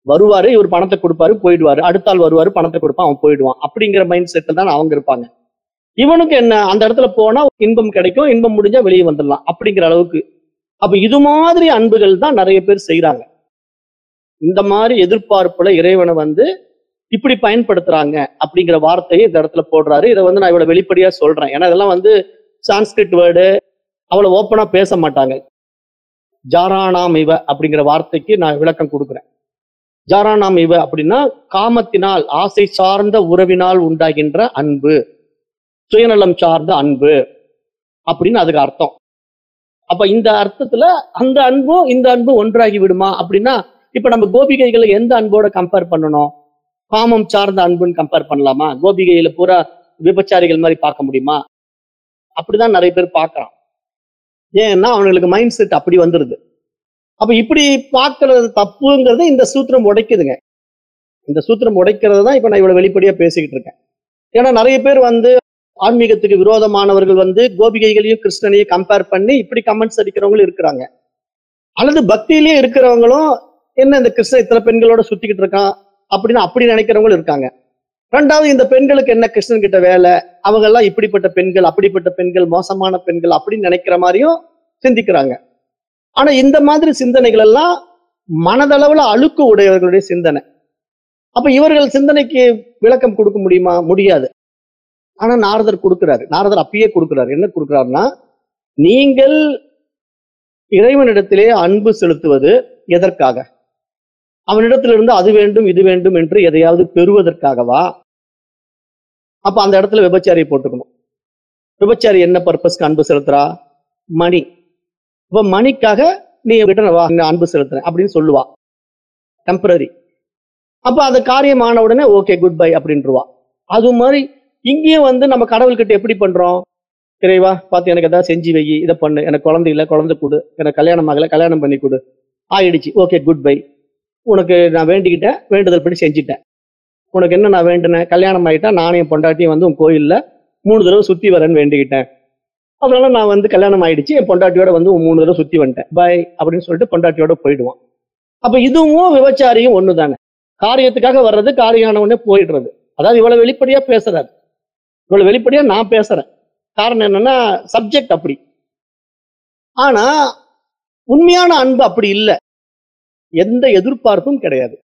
வருவாரு இவர் பணத்தை கொடுப்பாரு போயிடுவாரு அடுத்த ஆள் வருவாரு பணத்தை கொடுப்பான் அவன் போயிடுவான் அப்படிங்கிற மைண்ட் செட்டில் தான் அவங்க இருப்பாங்க இவனுக்கு என்ன அந்த இடத்துல போனா இன்பம் கிடைக்கும் இன்பம் முடிஞ்சா வெளியே வந்துடலாம் அப்படிங்கிற அளவுக்கு அப்ப இது மாதிரி அன்புகள் தான் நிறைய பேர் செய்றாங்க இந்த மாதிரி எதிர்பார்ப்புல இறைவனை வந்து இப்படி பயன்படுத்துறாங்க அப்படிங்கிற வார்த்தையை இந்த இடத்துல போடுறாரு இதை வந்து நான் இவ்வளவு வெளிப்படையா சொல்றேன் ஏன்னா இதெல்லாம் வந்து சான்ஸ்கிரிட் வேர்டு அவ்வளவு ஓப்பனா பேச மாட்டாங்க ஜாரானாம் இவ அப்படிங்கிற வார்த்தைக்கு நான் விளக்கம் கொடுக்குறேன் ஜாரானாம் இவ அப்படின்னா காமத்தினால் ஆசை சார்ந்த உறவினால் உண்டாகின்ற அன்பு சுயநலம் சார்ந்த அன்பு அப்படின்னு அதுக்கு அர்த்தம் அப்ப இந்த அர்த்தத்துல அந்த அன்பும் இந்த அன்பும் ஒன்றாகி விடுமா அப்படின்னா இப்ப நம்ம கோபிகைகளை எந்த அன்போட கம்பேர் பண்ணணும் காமம் சார்ந்த அன்புன்னு கம்பேர் பண்ணலாமா கோபிகையில பூரா விபச்சாரிகள் மாதிரி பார்க்க முடியுமா அப்படிதான் நிறைய பேர் பார்க்கறான் ஏன்னா அவங்களுக்கு மைண்ட் செட் அப்படி வந்துருது அப்ப இப்படி பார்க்கறது தப்புங்கிறது இந்த சூத்திரம் உடைக்குதுங்க இந்த சூத்திரம் உடைக்கிறது தான் இப்ப நான் இவ்வளவு வெளிப்படையா பேசிக்கிட்டு இருக்கேன் ஏன்னா நிறைய பேர் வந்து ஆன்மீகத்துக்கு விரோதமானவர்கள் வந்து கோபிகைகளையும் கிருஷ்ணனையும் கம்பேர் பண்ணி இப்படி கமெண்ட்ஸ் அடிக்கிறவங்களும் இருக்கிறாங்க அல்லது பக்தியிலேயே இருக்கிறவங்களும் என்ன இந்த கிருஷ்ணன் இத்தனை பெண்களோட சுத்திக்கிட்டு இருக்கான் அப்படின்னு அப்படி நினைக்கிறவங்களும் இருக்காங்க ரெண்டாவது இந்த பெண்களுக்கு என்ன கிருஷ்ணன் கிட்ட வேலை அவங்க எல்லாம் இப்படிப்பட்ட பெண்கள் அப்படிப்பட்ட பெண்கள் மோசமான பெண்கள் அப்படின்னு நினைக்கிற மாதிரியும் சிந்திக்கிறாங்க ஆனா இந்த மாதிரி சிந்தனைகள் எல்லாம் மனதளவுல அழுக்கு உடையவர்களுடைய சிந்தனை அப்ப இவர்கள் சிந்தனைக்கு விளக்கம் கொடுக்க முடியுமா முடியாது ஆனா நாரதர் கொடுக்கிறாரு நாரதர் அப்பயே கொடுக்கிறாரு என்ன கொடுக்கிறாருன்னா நீங்கள் இறைவனிடத்திலே அன்பு செலுத்துவது எதற்காக அவனிடத்திலிருந்து அது வேண்டும் இது வேண்டும் என்று எதையாவது பெறுவதற்காகவா அப்ப அந்த இடத்துல விபச்சாரியை போட்டுக்கணும் விபச்சாரி என்ன பர்பஸ்க்கு அன்பு செலுத்துறா மணி இப்ப மணிக்காக நீ கிட்ட வா நான் அன்பு செலுத்துறேன் அப்படின்னு சொல்லுவா டெம்பரரி அப்ப அது காரியமான உடனே ஓகே குட் பை அப்படின்றவா அது மாதிரி இங்கேயும் வந்து நம்ம கடவுள்கிட்ட எப்படி பண்றோம் இறைவா பார்த்து எனக்கு ஏதாவது செஞ்சு வை இதை பண்ணு எனக்கு குழந்தை இல்லை குழந்தை கொடு எனக்கு கல்யாணம் ஆகல கல்யாணம் பண்ணி கொடு ஆயிடுச்சு ஓகே குட் பை உனக்கு நான் வேண்டிக்கிட்டேன் வேண்டுதல் படி செஞ்சுட்டேன் உனக்கு என்ன நான் வேண்டினேன் கல்யாணம் ஆகிட்டா நானும் என் பொண்டாட்டியும் வந்து உன் கோயில்ல மூணு தடவை சுத்தி வரேன்னு வேண்டிக்கிட்டேன் அதனால நான் வந்து கல்யாணம் ஆயிடுச்சு என் பொண்டாட்டியோட வந்து உன் மூணு தடவை சுத்தி வந்துட்டேன் பாய் அப்படின்னு சொல்லிட்டு பொண்டாட்டியோட போயிடுவான் அப்ப இதுவும் விபச்சாரியும் ஒண்ணுதானே காரியத்துக்காக வர்றது காரியான உடனே போயிடுறது அதாவது இவ்வளவு வெளிப்படையா பேசுறாரு இவ்வளவு வெளிப்படையா நான் பேசுறேன் காரணம் என்னன்னா சப்ஜெக்ட் அப்படி ஆனா உண்மையான அன்பு அப்படி இல்லை எந்த எதிர்பார்ப்பும் கிடையாது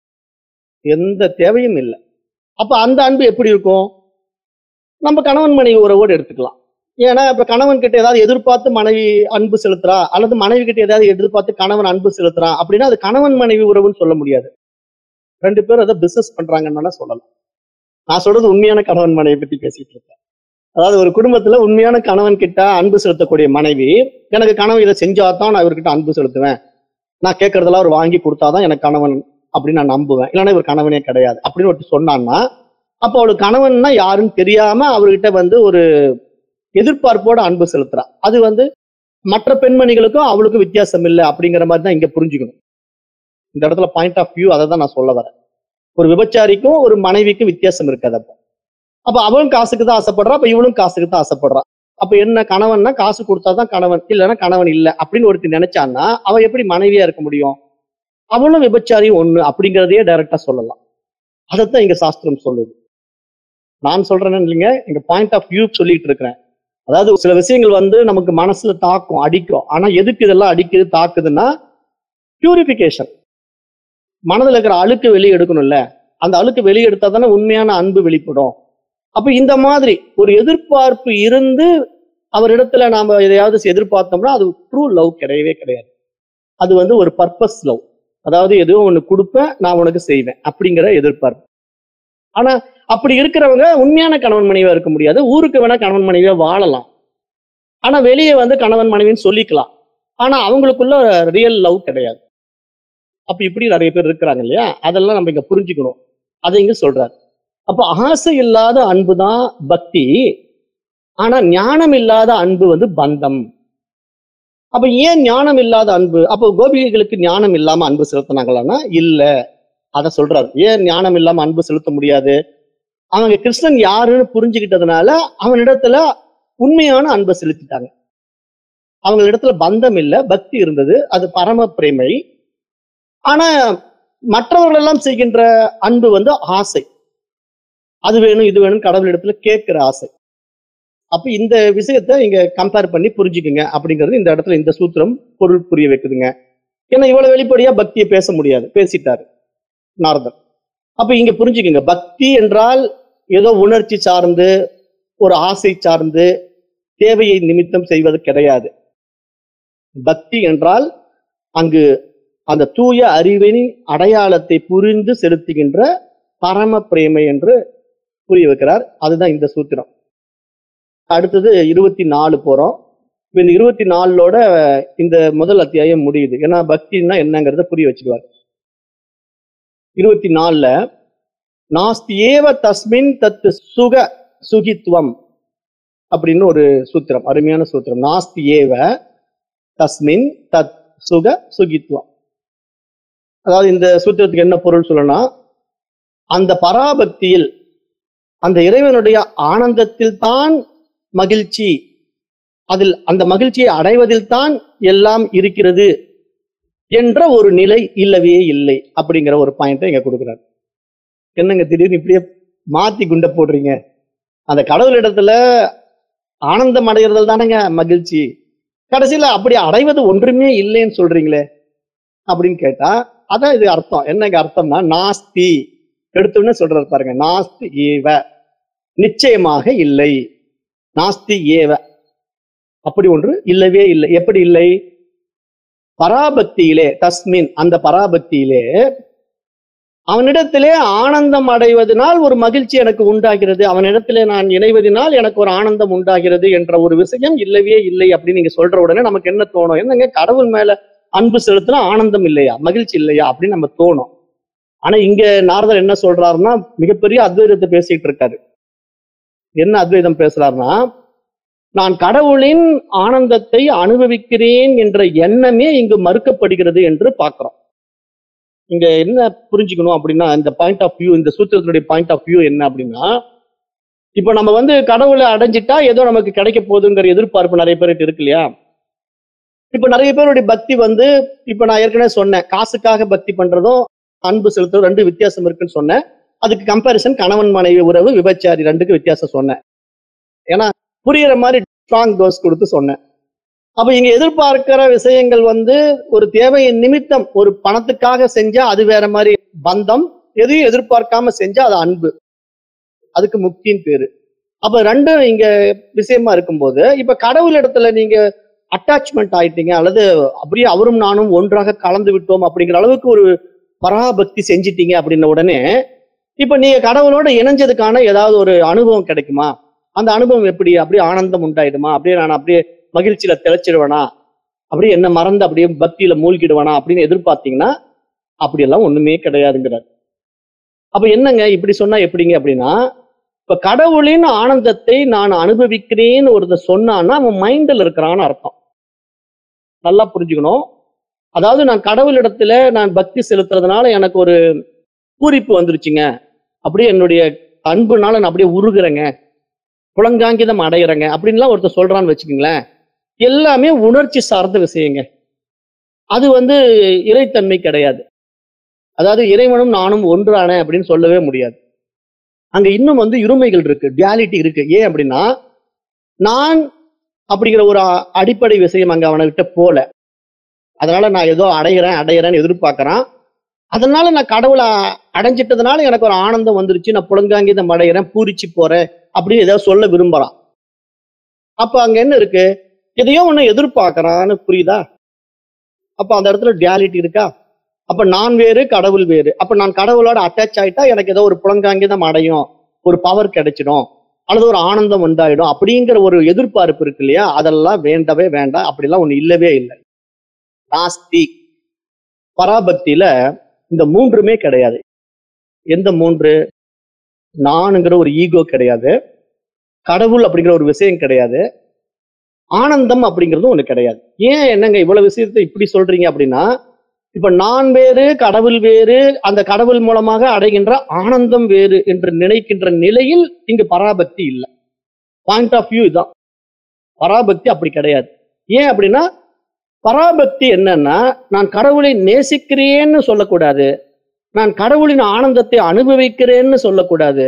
எந்த தேவையும் இல்லை அப்ப அந்த அன்பு எப்படி இருக்கும் நம்ம கணவன் மனைவி உறவோடு எடுத்துக்கலாம் ஏன்னா இப்ப கணவன் கிட்ட ஏதாவது எதிர்பார்த்து மனைவி அன்பு செலுத்துறா அல்லது மனைவி கிட்ட ஏதாவது எதிர்பார்த்து கணவன் அன்பு செலுத்துறான் அப்படின்னா அது கணவன் மனைவி உறவுன்னு சொல்ல முடியாது ரெண்டு பேரும் அதை பிசினஸ் பண்றாங்கன்னு சொல்லலாம் நான் சொல்றது உண்மையான கணவன் மனைவி பத்தி பேசிட்டு இருக்கேன் அதாவது ஒரு குடும்பத்துல உண்மையான கணவன் கிட்ட அன்பு செலுத்தக்கூடிய மனைவி எனக்கு கணவன் இதை செஞ்சாதான் நான் இவர்கிட்ட அன்பு செலுத்துவேன் நான் கேட்கறதெல்லாம் அவர் வாங்கி கொடுத்தாதான் எனக்கு கணவன் அப்படின்னு நான் நம்புவேன் இல்லைன்னா இவர் கணவனே கிடையாது அப்படின்னு ஒருத்தர் சொன்னான்னா அப்போ அவளுக்கு கணவன்னா யாருன்னு தெரியாம அவர்கிட்ட வந்து ஒரு எதிர்பார்ப்போட அன்பு செலுத்துறா அது வந்து மற்ற பெண்மணிகளுக்கும் அவளுக்கும் வித்தியாசம் இல்லை அப்படிங்கிற மாதிரி தான் இங்க புரிஞ்சுக்கணும் இந்த இடத்துல பாயிண்ட் ஆஃப் வியூ அதை தான் நான் சொல்ல வரேன் ஒரு விபச்சாரிக்கும் ஒரு மனைவிக்கும் வித்தியாசம் இருக்காது அப்போ அப்ப அவளும் காசுக்கு தான் ஆசைப்படுறா அப்ப இவளும் காசுக்கு தான் ஆசைப்படுறா அப்ப என்ன கணவன்னா காசு கொடுத்தாதான் கணவன் இல்லைன்னா கணவன் இல்லை அப்படின்னு ஒருத்தி நினைச்சான்னா அவ எப்படி மனைவியா இருக்க முடியும் அவளும் விபச்சாரியும் ஒண்ணு அப்படிங்கிறதையே டைரக்டா சொல்லலாம் அதைத்தான் இங்க சாஸ்திரம் சொல்லுது நான் சொல்றேன்னு இல்லைங்க எங்க பாயிண்ட் ஆஃப் வியூ சொல்லிட்டு இருக்கிறேன் அதாவது சில விஷயங்கள் வந்து நமக்கு மனசுல தாக்கும் அடிக்கும் ஆனா எதுக்கு இதெல்லாம் அடிக்குது தாக்குதுன்னா பியூரிபிகேஷன் மனதில் இருக்கிற அழுக்கு வெளியே எடுக்கணும்ல அந்த அழுக்கு வெளியே எடுத்தா தானே உண்மையான அன்பு வெளிப்படும் அப்ப இந்த மாதிரி ஒரு எதிர்பார்ப்பு இருந்து அவரிடத்துல நாம எதையாவது எதிர்பார்த்தோம்னா அது ட்ரூ லவ் கிடையவே கிடையாது அது வந்து ஒரு பர்பஸ் லவ் அதாவது எதுவும் ஒண்ணு கொடுப்பேன் நான் உனக்கு செய்வேன் அப்படிங்கிற எதிர்பார்ப்பு ஆனா அப்படி இருக்கிறவங்க உண்மையான கணவன் மனைவியா இருக்க முடியாது ஊருக்கு வேணா கணவன் மனைவியா வாழலாம் ஆனா வெளியே வந்து கணவன் மனைவின்னு சொல்லிக்கலாம் ஆனா அவங்களுக்குள்ள ரியல் லவ் கிடையாது அப்ப இப்படி நிறைய பேர் இருக்கிறாங்க இல்லையா அதெல்லாம் நம்ம இங்க புரிஞ்சுக்கணும் அதை இங்க சொல்றாரு அப்ப ஆசை இல்லாத அன்பு தான் பக்தி ஆனா ஞானம் இல்லாத அன்பு வந்து பந்தம் அப்ப ஏன் ஞானம் இல்லாத அன்பு அப்போ கோபிகைகளுக்கு ஞானம் இல்லாம அன்பு செலுத்தினாங்களான்னா இல்ல அத சொல்றாரு ஏன் ஞானம் இல்லாம அன்பு செலுத்த முடியாது அவங்க கிருஷ்ணன் யாருன்னு புரிஞ்சுக்கிட்டதுனால அவனிடத்துல உண்மையான அன்பை செலுத்திட்டாங்க அவங்க இடத்துல பந்தம் இல்ல பக்தி இருந்தது அது பரம பிரேமை ஆனா மற்றவர்கள் எல்லாம் செய்கின்ற அன்பு வந்து ஆசை அது வேணும் இது வேணும் கடவுளிடத்துல கேட்கிற ஆசை அப்ப இந்த விஷயத்த இங்க கம்பேர் பண்ணி புரிஞ்சுக்குங்க அப்படிங்கிறது இந்த இடத்துல இந்த சூத்திரம் பொருள் புரிய வைக்குதுங்க ஏன்னா இவ்வளவு வெளிப்படையா பக்தியை பேச முடியாது பேசிட்டாரு நாரதர் அப்ப இங்க புரிஞ்சுக்குங்க பக்தி என்றால் ஏதோ உணர்ச்சி சார்ந்து ஒரு ஆசை சார்ந்து தேவையை நிமித்தம் செய்வது கிடையாது பக்தி என்றால் அங்கு அந்த தூய அறிவின் அடையாளத்தை புரிந்து செலுத்துகின்ற பரம பிரேமை என்று புரிய வைக்கிறார் அதுதான் இந்த சூத்திரம் அடுத்தது இருபத்தி நாலு போறோம் இப்ப இந்த இருபத்தி நாலோட இந்த முதல் அத்தியாயம் முடியுது ஏன்னா பக்தின்னா என்னங்கிறத புரிய வச்சுக்குவார் இருபத்தி நாலுல நாஸ்தியேவ தஸ்மின் தத்து சுக சுகித்துவம் அப்படின்னு ஒரு சூத்திரம் அருமையான சூத்திரம் நாஸ்தி ஏவ தஸ்மின் தத் சுக சுகித்துவம் அதாவது இந்த சூத்திரத்துக்கு என்ன பொருள் சொல்லணும் அந்த பராபக்தியில் அந்த இறைவனுடைய ஆனந்தத்தில் தான் மகிழ்ச்சி அதில் அந்த மகிழ்ச்சியை அடைவதில் தான் எல்லாம் இருக்கிறது என்ற ஒரு நிலை இல்லவே இல்லை அப்படிங்கிற ஒரு பாயிண்டை இங்க கொடுக்குறாரு என்னங்க திடீர்னு இப்படியே மாத்தி குண்ட போடுறீங்க அந்த கடவுளிடத்துல ஆனந்தம் அடைகிறதுல தானேங்க மகிழ்ச்சி கடைசியில அப்படி அடைவது ஒன்றுமே இல்லைன்னு சொல்றீங்களே அப்படின்னு கேட்டா அதான் இது அர்த்தம் என்னங்க அர்த்தம்னா நாஸ்தி எடுத்தோன்னு சொல்றாரு பாருங்க நாஸ்தி ஏவ நிச்சயமாக இல்லை நாஸ்தி ஏவ அப்படி ஒன்று இல்லவே இல்லை எப்படி இல்லை பராபக்தியிலே தஸ்மின் அந்த பராபக்தியிலே அவனிடத்திலே ஆனந்தம் அடைவதனால் ஒரு மகிழ்ச்சி எனக்கு உண்டாகிறது அவனிடத்திலே நான் இணைவதனால் எனக்கு ஒரு ஆனந்தம் உண்டாகிறது என்ற ஒரு விஷயம் இல்லவே இல்லை அப்படின்னு நீங்க சொல்ற உடனே நமக்கு என்ன தோணும் என்னங்க கடவுள் மேல அன்பு செலுத்தினா ஆனந்தம் இல்லையா மகிழ்ச்சி இல்லையா அப்படின்னு நம்ம தோணும் ஆனா இங்க நாரதர் என்ன சொல்றாருன்னா மிகப்பெரிய அத்வைதத்தை பேசிட்டு இருக்காரு என்ன அத்வைதம் பேசுறாருன்னா நான் கடவுளின் ஆனந்தத்தை அனுபவிக்கிறேன் என்ற எண்ணமே இங்கு மறுக்கப்படுகிறது என்று பார்க்கிறோம் இங்க என்ன புரிஞ்சுக்கணும் அப்படின்னா இந்த பாயிண்ட் ஆஃப் வியூ இந்த சூத்திரத்தினுடைய பாயிண்ட் ஆஃப் வியூ என்ன அப்படின்னா இப்ப நம்ம வந்து கடவுளை அடைஞ்சிட்டா ஏதோ நமக்கு கிடைக்க போகுதுங்கிற எதிர்பார்ப்பு நிறைய பேருக்கு இருக்கு இல்லையா இப்ப நிறைய பேருடைய பக்தி வந்து இப்ப நான் ஏற்கனவே சொன்னேன் காசுக்காக பக்தி பண்றதும் அன்பு செலுத்துறதும் ரெண்டு வித்தியாசம் இருக்குன்னு சொன்னேன் அதுக்கு கம்பாரிசன் கணவன் மனைவி உறவு விபச்சாரி ரெண்டுக்கு வித்தியாசம் சொன்னேன் ஏன்னா புரியுற மாதிரி ஸ்ட்ராங் டோஸ் கொடுத்து சொன்னேன் அப்ப இங்க எதிர்பார்க்கிற விஷயங்கள் வந்து ஒரு தேவையின் நிமித்தம் ஒரு பணத்துக்காக செஞ்சா அது வேற மாதிரி பந்தம் எதையும் எதிர்பார்க்காம செஞ்சா அது அன்பு அதுக்கு முக்தின்னு பேரு அப்ப ரெண்டும் இங்க விஷயமா இருக்கும்போது இப்ப கடவுள் இடத்துல நீங்க அட்டாச்மெண்ட் ஆயிட்டீங்க அல்லது அப்படியே அவரும் நானும் ஒன்றாக கலந்து விட்டோம் அப்படிங்கிற அளவுக்கு ஒரு பராபக்தி செஞ்சிட்டீங்க அப்படின்ன உடனே இப்ப நீங்க கடவுளோட இணைஞ்சதுக்கான ஏதாவது ஒரு அனுபவம் கிடைக்குமா அந்த அனுபவம் எப்படி அப்படியே ஆனந்தம் உண்டாயிடுமா அப்படியே நான் அப்படியே மகிழ்ச்சியில திளைச்சிடுவேனா அப்படியே என்ன மறந்து அப்படியே பக்தியில மூழ்கிடுவேனா அப்படின்னு எதிர்பார்த்தீங்கன்னா அப்படியெல்லாம் ஒண்ணுமே கிடையாதுங்கிறார் அப்ப என்னங்க இப்படி சொன்னா எப்படிங்க அப்படின்னா இப்ப கடவுளின் ஆனந்தத்தை நான் அனுபவிக்கிறேன்னு ஒருத்தர் சொன்னான்னா அவன் மைண்டில் இருக்கிறான்னு அர்த்தம் நல்லா புரிஞ்சுக்கணும் அதாவது நான் கடவுளிடத்துல நான் பக்தி செலுத்துறதுனால எனக்கு ஒரு பூரிப்பு வந்துருச்சுங்க அப்படியே என்னுடைய அன்புனால நான் அப்படியே உருகுறேங்க புலங்காங்கிதம் அடையிறேங்க அப்படின்லாம் ஒருத்தர் சொல்றான்னு வச்சுக்கோங்களேன் எல்லாமே உணர்ச்சி சார்ந்த விஷயங்க அது வந்து இறைத்தன்மை கிடையாது அதாவது இறைவனும் நானும் ஒன்றான அப்படின்னு சொல்லவே முடியாது அங்க இன்னும் வந்து இருமைகள் இருக்கு டியாலிட்டி இருக்கு ஏன் அப்படின்னா நான் அப்படிங்கிற ஒரு அ- அடிப்படை விஷயம் அங்க அவன்கிட்ட போல அதனால நான் ஏதோ அடையிறேன் அடையிறேன்னு எதிர்பார்க்கறான் அதனால நான் கடவுளை அ- அடைஞ்சிட்டதுனால எனக்கு ஒரு ஆனந்தம் வந்துருச்சு நான் புலங்காங்கிதம் அடையிறேன் பூரிச்சு போறேன் அப்படின்னு ஏதாவது சொல்ல விரும்புறான் அப்ப அங்க என்ன இருக்கு எதையோ ஒண்ணு எதிர்பார்க்கறான்னு புரியுதா அப்ப அந்த இடத்துல டியாலிட்டி இருக்கா அப்ப நான் வேறு கடவுள் வேறு அப்ப நான் கடவுளோட அட்டாச் ஆயிட்டா எனக்கு ஏதோ ஒரு புலங்காங்கிதம் அடையும் ஒரு பவர் கிடைச்சிடும் அல்லது ஒரு ஆனந்தம் உண்டாயிடும் அப்படிங்கிற ஒரு எதிர்பார்ப்பு இருக்கு இல்லையா அதெல்லாம் வேண்டவே வேண்டாம் அப்படிலாம் ஒண்ணு இல்லவே இல்லை நாஸ்தி பராபக்தியில இந்த மூன்றுமே கிடையாது எந்த மூன்று நானுங்கிற ஒரு ஈகோ கிடையாது கடவுள் அப்படிங்கிற ஒரு விஷயம் கிடையாது ஆனந்தம் அப்படிங்கிறதும் ஒண்ணு கிடையாது ஏன் என்னங்க இவ்வளவு விஷயத்தை இப்படி சொல்றீங்க அப்படின்னா இப்ப நான் வேறு கடவுள் வேறு அந்த கடவுள் மூலமாக அடைகின்ற ஆனந்தம் வேறு என்று நினைக்கின்ற நிலையில் இங்கு பராபக்தி இல்லை பாயிண்ட் ஆஃப் வியூ இதான் பராபக்தி அப்படி கிடையாது ஏன் அப்படின்னா பராபக்தி என்னன்னா நான் கடவுளை நேசிக்கிறேன்னு சொல்லக்கூடாது நான் கடவுளின் ஆனந்தத்தை அனுபவிக்கிறேன்னு சொல்லக்கூடாது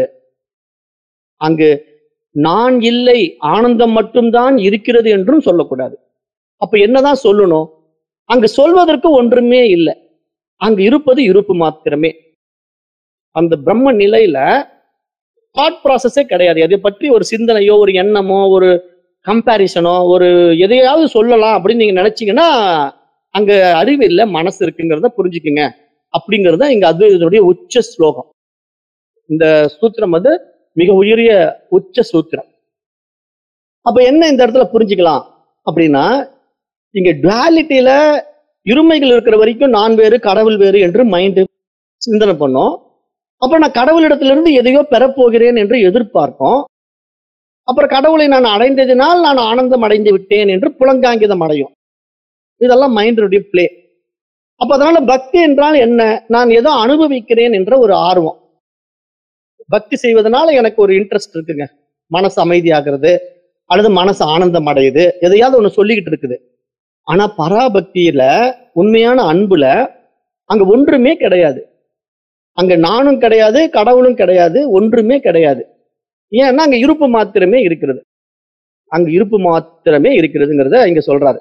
அங்கு நான் இல்லை ஆனந்தம் மட்டும்தான் இருக்கிறது என்றும் சொல்லக்கூடாது அப்ப என்னதான் சொல்லணும் அங்கு சொல்வதற்கு ஒன்றுமே இல்லை அங்கு இருப்பது இருப்பு மாத்திரமே அந்த பிரம்ம நிலையில தாட் ப்ராசஸே கிடையாது அதை பற்றி ஒரு சிந்தனையோ ஒரு எண்ணமோ ஒரு கம்பேரிசனோ ஒரு எதையாவது சொல்லலாம் அப்படின்னு நீங்க நினைச்சீங்கன்னா அங்க அறிவு இல்லை மனசு இருக்குங்கிறத புரிஞ்சுக்குங்க அப்படிங்கிறது இங்க அத்வைதத்துடைய உச்ச ஸ்லோகம் இந்த சூத்திரம் வந்து மிக உயரிய உச்ச சூத்திரம் அப்ப என்ன இந்த இடத்துல புரிஞ்சுக்கலாம் அப்படின்னா இங்க டுவாலிட்டியில இருமைகள் இருக்கிற வரைக்கும் நான் வேறு கடவுள் வேறு என்று மைண்டு சிந்தனை பண்ணோம் அப்ப நான் கடவுளிடத்திலிருந்து எதையோ பெறப்போகிறேன் என்று எதிர்பார்ப்போம் அப்புறம் கடவுளை நான் அடைந்ததினால் நான் ஆனந்தம் அடைந்து விட்டேன் என்று புலங்காங்கிதம் அடையும் இதெல்லாம் மைண்டினுடைய பிளே அப்ப அதனால பக்தி என்றால் என்ன நான் ஏதோ அனுபவிக்கிறேன் என்ற ஒரு ஆர்வம் பக்தி செய்வதனால எனக்கு ஒரு இன்ட்ரெஸ்ட் இருக்குங்க மனசு அமைதியாகிறது அல்லது மனசு ஆனந்தம் அடையுது எதையாவது ஒண்ணு சொல்லிக்கிட்டு இருக்குது ஆனா பராபக்தியில உண்மையான அன்புல அங்க ஒன்றுமே கிடையாது அங்க நானும் கிடையாது கடவுளும் கிடையாது ஒன்றுமே கிடையாது ஏன்னா அங்க இருப்பு மாத்திரமே இருக்கிறது அங்க இருப்பு மாத்திரமே இருக்கிறதுங்கிறத இங்க சொல்றாரு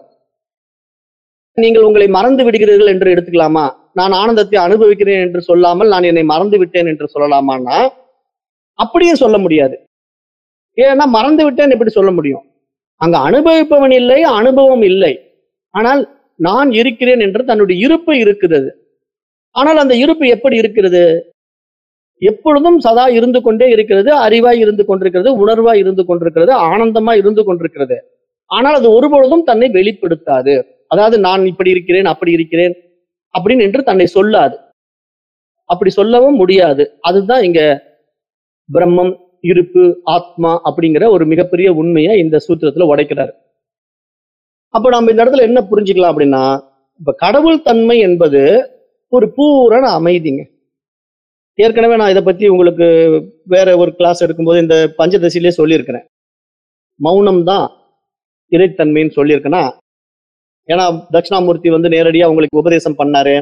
நீங்கள் உங்களை மறந்து விடுகிறீர்கள் என்று எடுத்துக்கலாமா நான் ஆனந்தத்தை அனுபவிக்கிறேன் என்று சொல்லாமல் நான் என்னை மறந்து விட்டேன் என்று சொல்லலாமான்னா அப்படியே சொல்ல முடியாது ஏன்னா மறந்து விட்டேன் எப்படி சொல்ல முடியும் அங்க அனுபவிப்பவன் இல்லை அனுபவம் இல்லை ஆனால் நான் இருக்கிறேன் என்று தன்னுடைய இருப்பு இருக்கிறது ஆனால் அந்த இருப்பு எப்படி இருக்கிறது எப்பொழுதும் சதா இருந்து கொண்டே இருக்கிறது அறிவாய் இருந்து கொண்டிருக்கிறது உணர்வாய் இருந்து கொண்டிருக்கிறது ஆனந்தமா இருந்து கொண்டிருக்கிறது ஆனால் அது ஒருபொழுதும் தன்னை வெளிப்படுத்தாது அதாவது நான் இப்படி இருக்கிறேன் அப்படி இருக்கிறேன் அப்படின்னு என்று தன்னை சொல்லாது அப்படி சொல்லவும் முடியாது அதுதான் இங்க பிரம்மம் இருப்பு ஆத்மா அப்படிங்கிற ஒரு மிகப்பெரிய உண்மையை இந்த சூத்திரத்துல உடைக்கிறாரு அப்ப நம்ம இந்த இடத்துல என்ன புரிஞ்சுக்கலாம் அப்படின்னா இப்ப கடவுள் தன்மை என்பது ஒரு பூரண அமைதிங்க ஏற்கனவே நான் இதை பத்தி உங்களுக்கு வேற ஒரு கிளாஸ் எடுக்கும்போது இந்த பஞ்சதசிலே சொல்லியிருக்கிறேன் மௌனம் தான் இறைத்தன்மைன்னு சொல்லியிருக்கேன்னா ஏன்னா தட்சிணாமூர்த்தி வந்து நேரடியா உங்களுக்கு உபதேசம் பண்ணாரு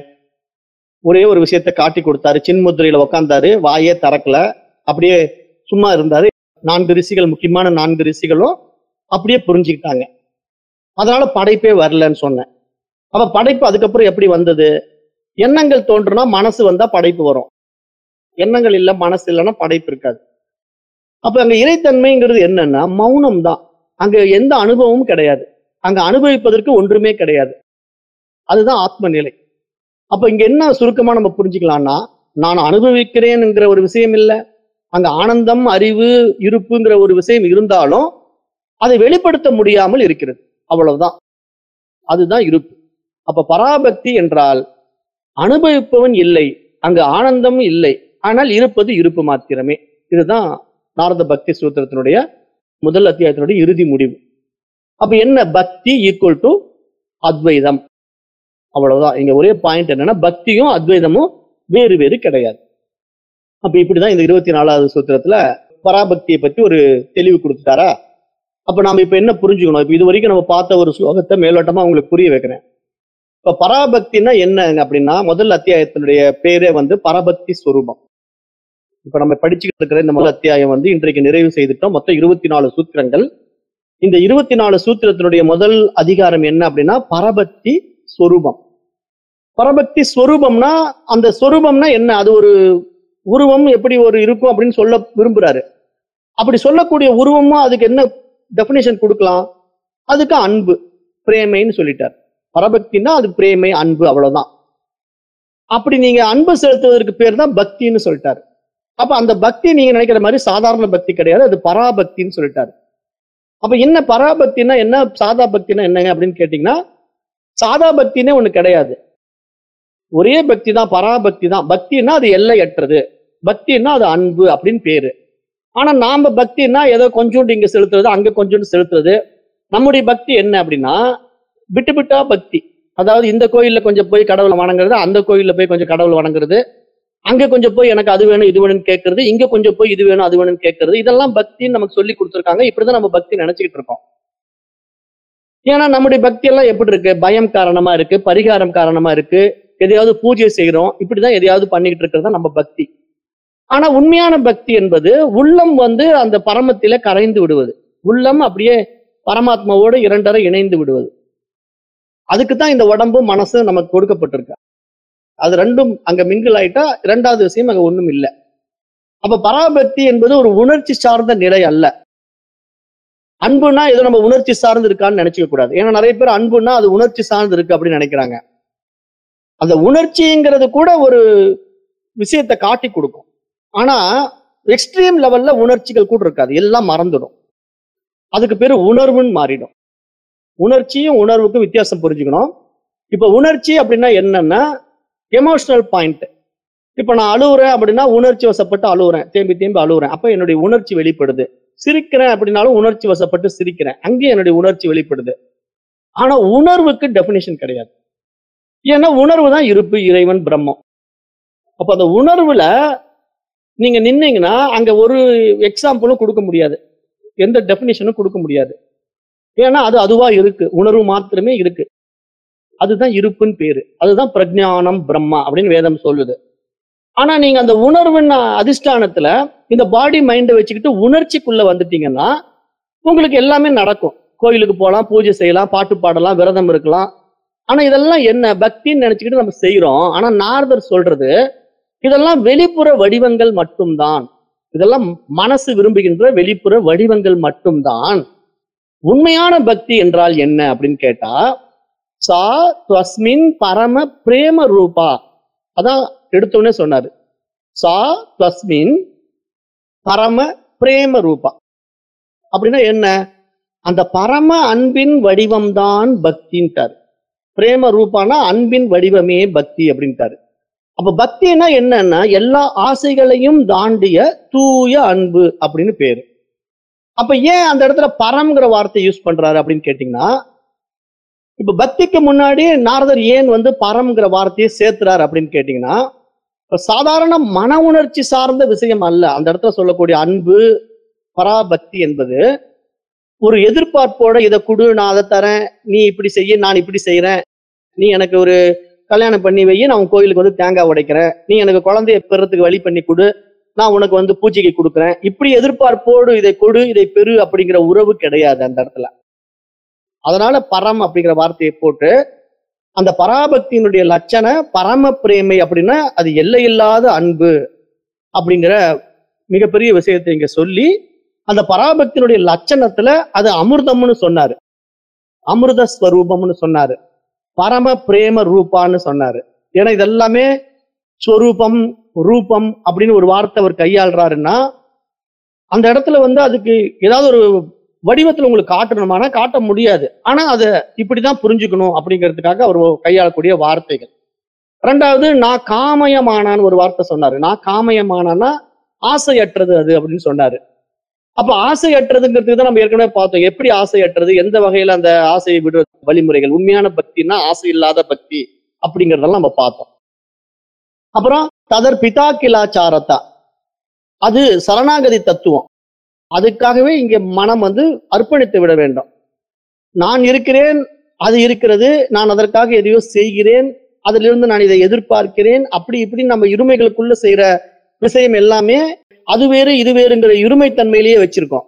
ஒரே ஒரு விஷயத்த காட்டி கொடுத்தாரு சின்முத்திரையில உக்காந்தாரு வாயே திறக்கல அப்படியே சும்மா இருந்தாரு நான்கு ரிஷிகள் முக்கியமான நான்கு ரிஷிகளும் அப்படியே புரிஞ்சுக்கிட்டாங்க அதனால படைப்பே வரலன்னு சொன்னேன் அப்ப படைப்பு அதுக்கப்புறம் எப்படி வந்தது எண்ணங்கள் தோன்றுனா மனசு வந்தா படைப்பு வரும் எண்ணங்கள் இல்ல மனசு இல்லைன்னா படைப்பு இருக்காது அப்ப அங்க இறைத்தன்மைங்கிறது என்னன்னா மௌனம் தான் அங்க எந்த அனுபவமும் கிடையாது அங்க அனுபவிப்பதற்கு ஒன்றுமே கிடையாது அதுதான் ஆத்ம நிலை அப்ப இங்க என்ன சுருக்கமா நம்ம புரிஞ்சுக்கலாம்னா நான் அனுபவிக்கிறேன்ங்கிற ஒரு விஷயம் இல்லை அங்க ஆனந்தம் அறிவு இருப்புங்கிற ஒரு விஷயம் இருந்தாலும் அதை வெளிப்படுத்த முடியாமல் இருக்கிறது அவ்வளவுதான் அதுதான் இருப்பு அப்ப பராபக்தி என்றால் அனுபவிப்பவன் இல்லை அங்கு ஆனந்தம் இல்லை ஆனால் இருப்பது இருப்பு மாத்திரமே இதுதான் நாரத பக்தி சூத்திரத்தினுடைய முதல் அத்தியாயத்தினுடைய இறுதி முடிவு அப்ப என்ன பக்தி ஈக்குவல் டு அத்வைதம் அவ்வளவுதான் இங்க ஒரே பாயிண்ட் என்னன்னா பக்தியும் அத்வைதமும் வேறு வேறு கிடையாது அப்ப இப்படிதான் இந்த இருபத்தி நாலாவது சூத்திரத்துல பராபக்தியை பத்தி ஒரு தெளிவு கொடுத்துட்டாரா அப்ப நாம இப்ப என்ன புரிஞ்சுக்கணும் இப்ப இது வரைக்கும் நம்ம பார்த்த ஒரு ஸ்லோகத்தை மேலோட்டமா உங்களுக்கு புரிய வைக்கிறேன் இப்ப பராபக்தினா என்ன அப்படின்னா முதல் அத்தியாயத்தினுடைய பேரே வந்து பரபக்தி ஸ்வரூபம் இப்ப நம்ம படிச்சுக்கிட்டு இருக்கிற இந்த முதல் அத்தியாயம் வந்து இன்றைக்கு நிறைவு செய்துட்டோம் மொத்தம் இருபத்தி நாலு சூத்திரங்கள் இந்த இருபத்தி நாலு சூத்திரத்தினுடைய முதல் அதிகாரம் என்ன அப்படின்னா பரபக்தி ஸ்வரூபம் பரபக்தி ஸ்வரூபம்னா அந்த ஸ்வரூபம்னா என்ன அது ஒரு உருவம் எப்படி ஒரு இருக்கும் அப்படின்னு சொல்ல விரும்புறாரு அப்படி சொல்லக்கூடிய உருவமும் அதுக்கு என்ன டெபினேஷன் கொடுக்கலாம் அதுக்கு அன்பு பிரேமைன்னு சொல்லிட்டார் பரபக்தினா அது பிரேமை அன்பு அவ்வளவுதான் அப்படி நீங்க அன்பு செலுத்துவதற்கு பேர் தான் பக்தின்னு சொல்லிட்டாரு அப்ப அந்த பக்தி நீங்க நினைக்கிற மாதிரி சாதாரண பக்தி கிடையாது அது பராபக்தின்னு சொல்லிட்டாரு அப்ப என்ன பராபக்தினா என்ன சாதா பக்தினா என்னங்க அப்படின்னு கேட்டீங்கன்னா சாதா பக்தினே ஒண்ணு கிடையாது ஒரே பக்தி தான் பராபக்தி தான் பக்தின்னா அது எல்லையற்றது பக்தின்னா அது அன்பு அப்படின்னு பேரு ஆனா நாம பக்தின்னா ஏதோ கொஞ்சோண்டு இங்க செலுத்துறது அங்க கொஞ்சோண்டு செலுத்துறது நம்முடைய பக்தி என்ன அப்படின்னா விட்டு விட்டா பக்தி அதாவது இந்த கோயில்ல கொஞ்சம் போய் கடவுளை வணங்குறது அந்த கோயில்ல போய் கொஞ்சம் கடவுளை வணங்குறது அங்க கொஞ்சம் போய் எனக்கு அது வேணும் இது வேணும்னு கேட்கறது இங்க கொஞ்சம் போய் இது வேணும் அது வேணும்னு கேட்கறது இதெல்லாம் பக்தின்னு நமக்கு சொல்லி கொடுத்துருக்காங்க இப்படிதான் நம்ம பக்தி நினைச்சுக்கிட்டு இருக்கோம் ஏன்னா நம்முடைய பக்தி எல்லாம் எப்படி இருக்கு பயம் காரணமா இருக்கு பரிகாரம் காரணமா இருக்கு எதையாவது பூஜை செய்கிறோம் இப்படிதான் எதையாவது பண்ணிக்கிட்டு இருக்கிறது தான் நம்ம பக்தி ஆனா உண்மையான பக்தி என்பது உள்ளம் வந்து அந்த பரமத்தில கரைந்து விடுவது உள்ளம் அப்படியே பரமாத்மாவோடு இரண்டரை இணைந்து விடுவது அதுக்கு தான் இந்த உடம்பு மனசு நமக்கு கொடுக்கப்பட்டிருக்கு அது ரெண்டும் அங்க மிங்கிள் ஆயிட்டா இரண்டாவது விஷயம் அங்க ஒண்ணும் இல்லை அப்ப பராபக்தி என்பது ஒரு உணர்ச்சி சார்ந்த நிலை அல்ல அன்புனா ஏதோ நம்ம உணர்ச்சி சார்ந்து இருக்கான்னு நினைச்சுக்க கூடாது ஏன்னா நிறைய பேர் அன்புனா அது உணர்ச்சி சார்ந்து இருக்கு அப்படின்னு நினைக்கிறாங்க அந்த உணர்ச்சிங்கிறது கூட ஒரு விஷயத்தை காட்டி கொடுக்கும் ஆனா எக்ஸ்ட்ரீம் லெவல்ல உணர்ச்சிகள் கூட இருக்காது எல்லாம் மறந்துடும் அதுக்கு பேரு உணர்வுன்னு மாறிடும் உணர்ச்சியும் உணர்வுக்கும் வித்தியாசம் புரிஞ்சுக்கணும் இப்ப உணர்ச்சி அப்படின்னா என்னன்னா எமோஷனல் பாயிண்ட் இப்ப நான் அழுவுறேன் அப்படின்னா உணர்ச்சி வசப்பட்டு அழுவுறேன் தேம்பி தேம்பி அழுவுறேன் அப்ப என்னுடைய உணர்ச்சி வெளிப்படுது சிரிக்கிறேன் அப்படின்னாலும் உணர்ச்சி வசப்பட்டு சிரிக்கிறேன் அங்கேயும் என்னுடைய உணர்ச்சி வெளிப்படுது ஆனா உணர்வுக்கு டெபினிஷன் கிடையாது ஏன்னா உணர்வு தான் இருப்பு இறைவன் பிரம்மம் அப்ப அந்த உணர்வுல நீங்க நின்னீங்கன்னா அங்க ஒரு எக்ஸாம்பிளும் கொடுக்க முடியாது எந்த டெபினிஷனும் கொடுக்க முடியாது ஏன்னா அது அதுவா இருக்கு உணர்வு மாத்திரமே இருக்கு அதுதான் இருப்புன்னு பேரு அதுதான் பிரஜானம் பிரம்மா அப்படின்னு வேதம் சொல்லுது ஆனா நீங்க அந்த உணர்வின் அதிஷ்டானத்துல இந்த பாடி மைண்டை வச்சுக்கிட்டு உணர்ச்சிக்குள்ள வந்துட்டீங்கன்னா உங்களுக்கு எல்லாமே நடக்கும் கோயிலுக்கு போகலாம் பூஜை செய்யலாம் பாட்டு பாடலாம் விரதம் இருக்கலாம் ஆனா இதெல்லாம் என்ன பக்தின்னு நினைச்சுக்கிட்டு நம்ம செய்யறோம் ஆனா நாரதர் சொல்றது இதெல்லாம் வெளிப்புற வடிவங்கள் மட்டும்தான் இதெல்லாம் மனசு விரும்புகின்ற வெளிப்புற வடிவங்கள் மட்டும்தான் உண்மையான பக்தி என்றால் என்ன அப்படின்னு கேட்டா சா துவஸ்மின் பரம பிரேம ரூபா அதான் எடுத்தோடனே சொன்னாரு சா துவஸ்மின் பரம பிரேம ரூபா அப்படின்னா என்ன அந்த பரம அன்பின் வடிவம்தான் பக்தின்ட்டாரு பிரேம ரூபானா அன்பின் வடிவமே பக்தி அப்படின்ட்டாரு அப்ப பக்தினா என்னன்னா எல்லா ஆசைகளையும் தாண்டிய தூய அன்பு அப்படின்னு பேரு அப்ப ஏன் அந்த இடத்துல பரம்ங்கிற வார்த்தை யூஸ் பண்றாரு அப்படின்னு கேட்டீங்கன்னா இப்ப பக்திக்கு முன்னாடி நாரதர் ஏன் வந்து பரம்ங்கிற வார்த்தையை சேர்த்துறாரு அப்படின்னு கேட்டீங்கன்னா இப்ப சாதாரண மன உணர்ச்சி சார்ந்த விஷயம் அல்ல அந்த இடத்துல சொல்லக்கூடிய அன்பு பராபக்தி என்பது ஒரு எதிர்பார்ப்போட இதை கொடு நான் அதை தரேன் நீ இப்படி செய்ய நான் இப்படி செய்யறேன் நீ எனக்கு ஒரு கல்யாணம் பண்ணி வை நான் உன் கோயிலுக்கு வந்து தேங்காய் உடைக்கிறேன் நீ எனக்கு குழந்தைய பெறத்துக்கு வழி பண்ணி கொடு நான் உனக்கு வந்து பூஜைக்கு கொடுக்குறேன் இப்படி எதிர்பார்ப்போடு இதை கொடு இதை பெரு அப்படிங்கிற உறவு கிடையாது அந்த இடத்துல அதனால பரம் அப்படிங்கிற வார்த்தையை போட்டு அந்த பராபக்தியினுடைய லட்சண பரம பிரேமை அப்படின்னா அது எல்லையில்லாத அன்பு அப்படிங்கிற மிகப்பெரிய விஷயத்தை இங்க சொல்லி அந்த பராபக்தியினுடைய லட்சணத்துல அது அமிர்தம்னு சொன்னாரு அமிர்த ஸ்வரூபம்னு சொன்னாரு பரம பிரேம ரூபான்னு சொன்னாரு ஏன்னா இதெல்லாமே ஸ்வரூபம் ரூபம் அப்படின்னு ஒரு வார்த்தை அவர் கையாளுறாருன்னா அந்த இடத்துல வந்து அதுக்கு ஏதாவது ஒரு வடிவத்துல உங்களுக்கு காட்டணுமானா காட்ட முடியாது ஆனா அதை இப்படிதான் புரிஞ்சுக்கணும் அப்படிங்கிறதுக்காக அவர் கையாளக்கூடிய வார்த்தைகள் ரெண்டாவது நான் காமயமானான்னு ஒரு வார்த்தை சொன்னாரு நான் காமயமானான்னா ஆசையற்றது அது அப்படின்னு சொன்னாரு அப்ப ஆசையற்றதுங்கிறதுக்கு தான் நம்ம ஏற்கனவே பார்த்தோம் எப்படி ஆசையற்றது எந்த வகையில அந்த ஆசையை விடுற வழிமுறைகள் உண்மையான பக்தினா ஆசை இல்லாத பக்தி அப்படிங்கறதெல்லாம் நம்ம பார்த்தோம் அப்புறம் ததர் பிதா கிலாச்சாரத்தா அது சரணாகதி தத்துவம் அதுக்காகவே இங்க மனம் வந்து அர்ப்பணித்து விட வேண்டும் நான் இருக்கிறேன் அது இருக்கிறது நான் அதற்காக எதையோ செய்கிறேன் அதிலிருந்து நான் இதை எதிர்பார்க்கிறேன் அப்படி இப்படி நம்ம இருமைகளுக்குள்ள செய்யற விஷயம் எல்லாமே அது வேறு இது வேறுங்கிற இருமைத்தன்மையிலேயே வச்சிருக்கோம்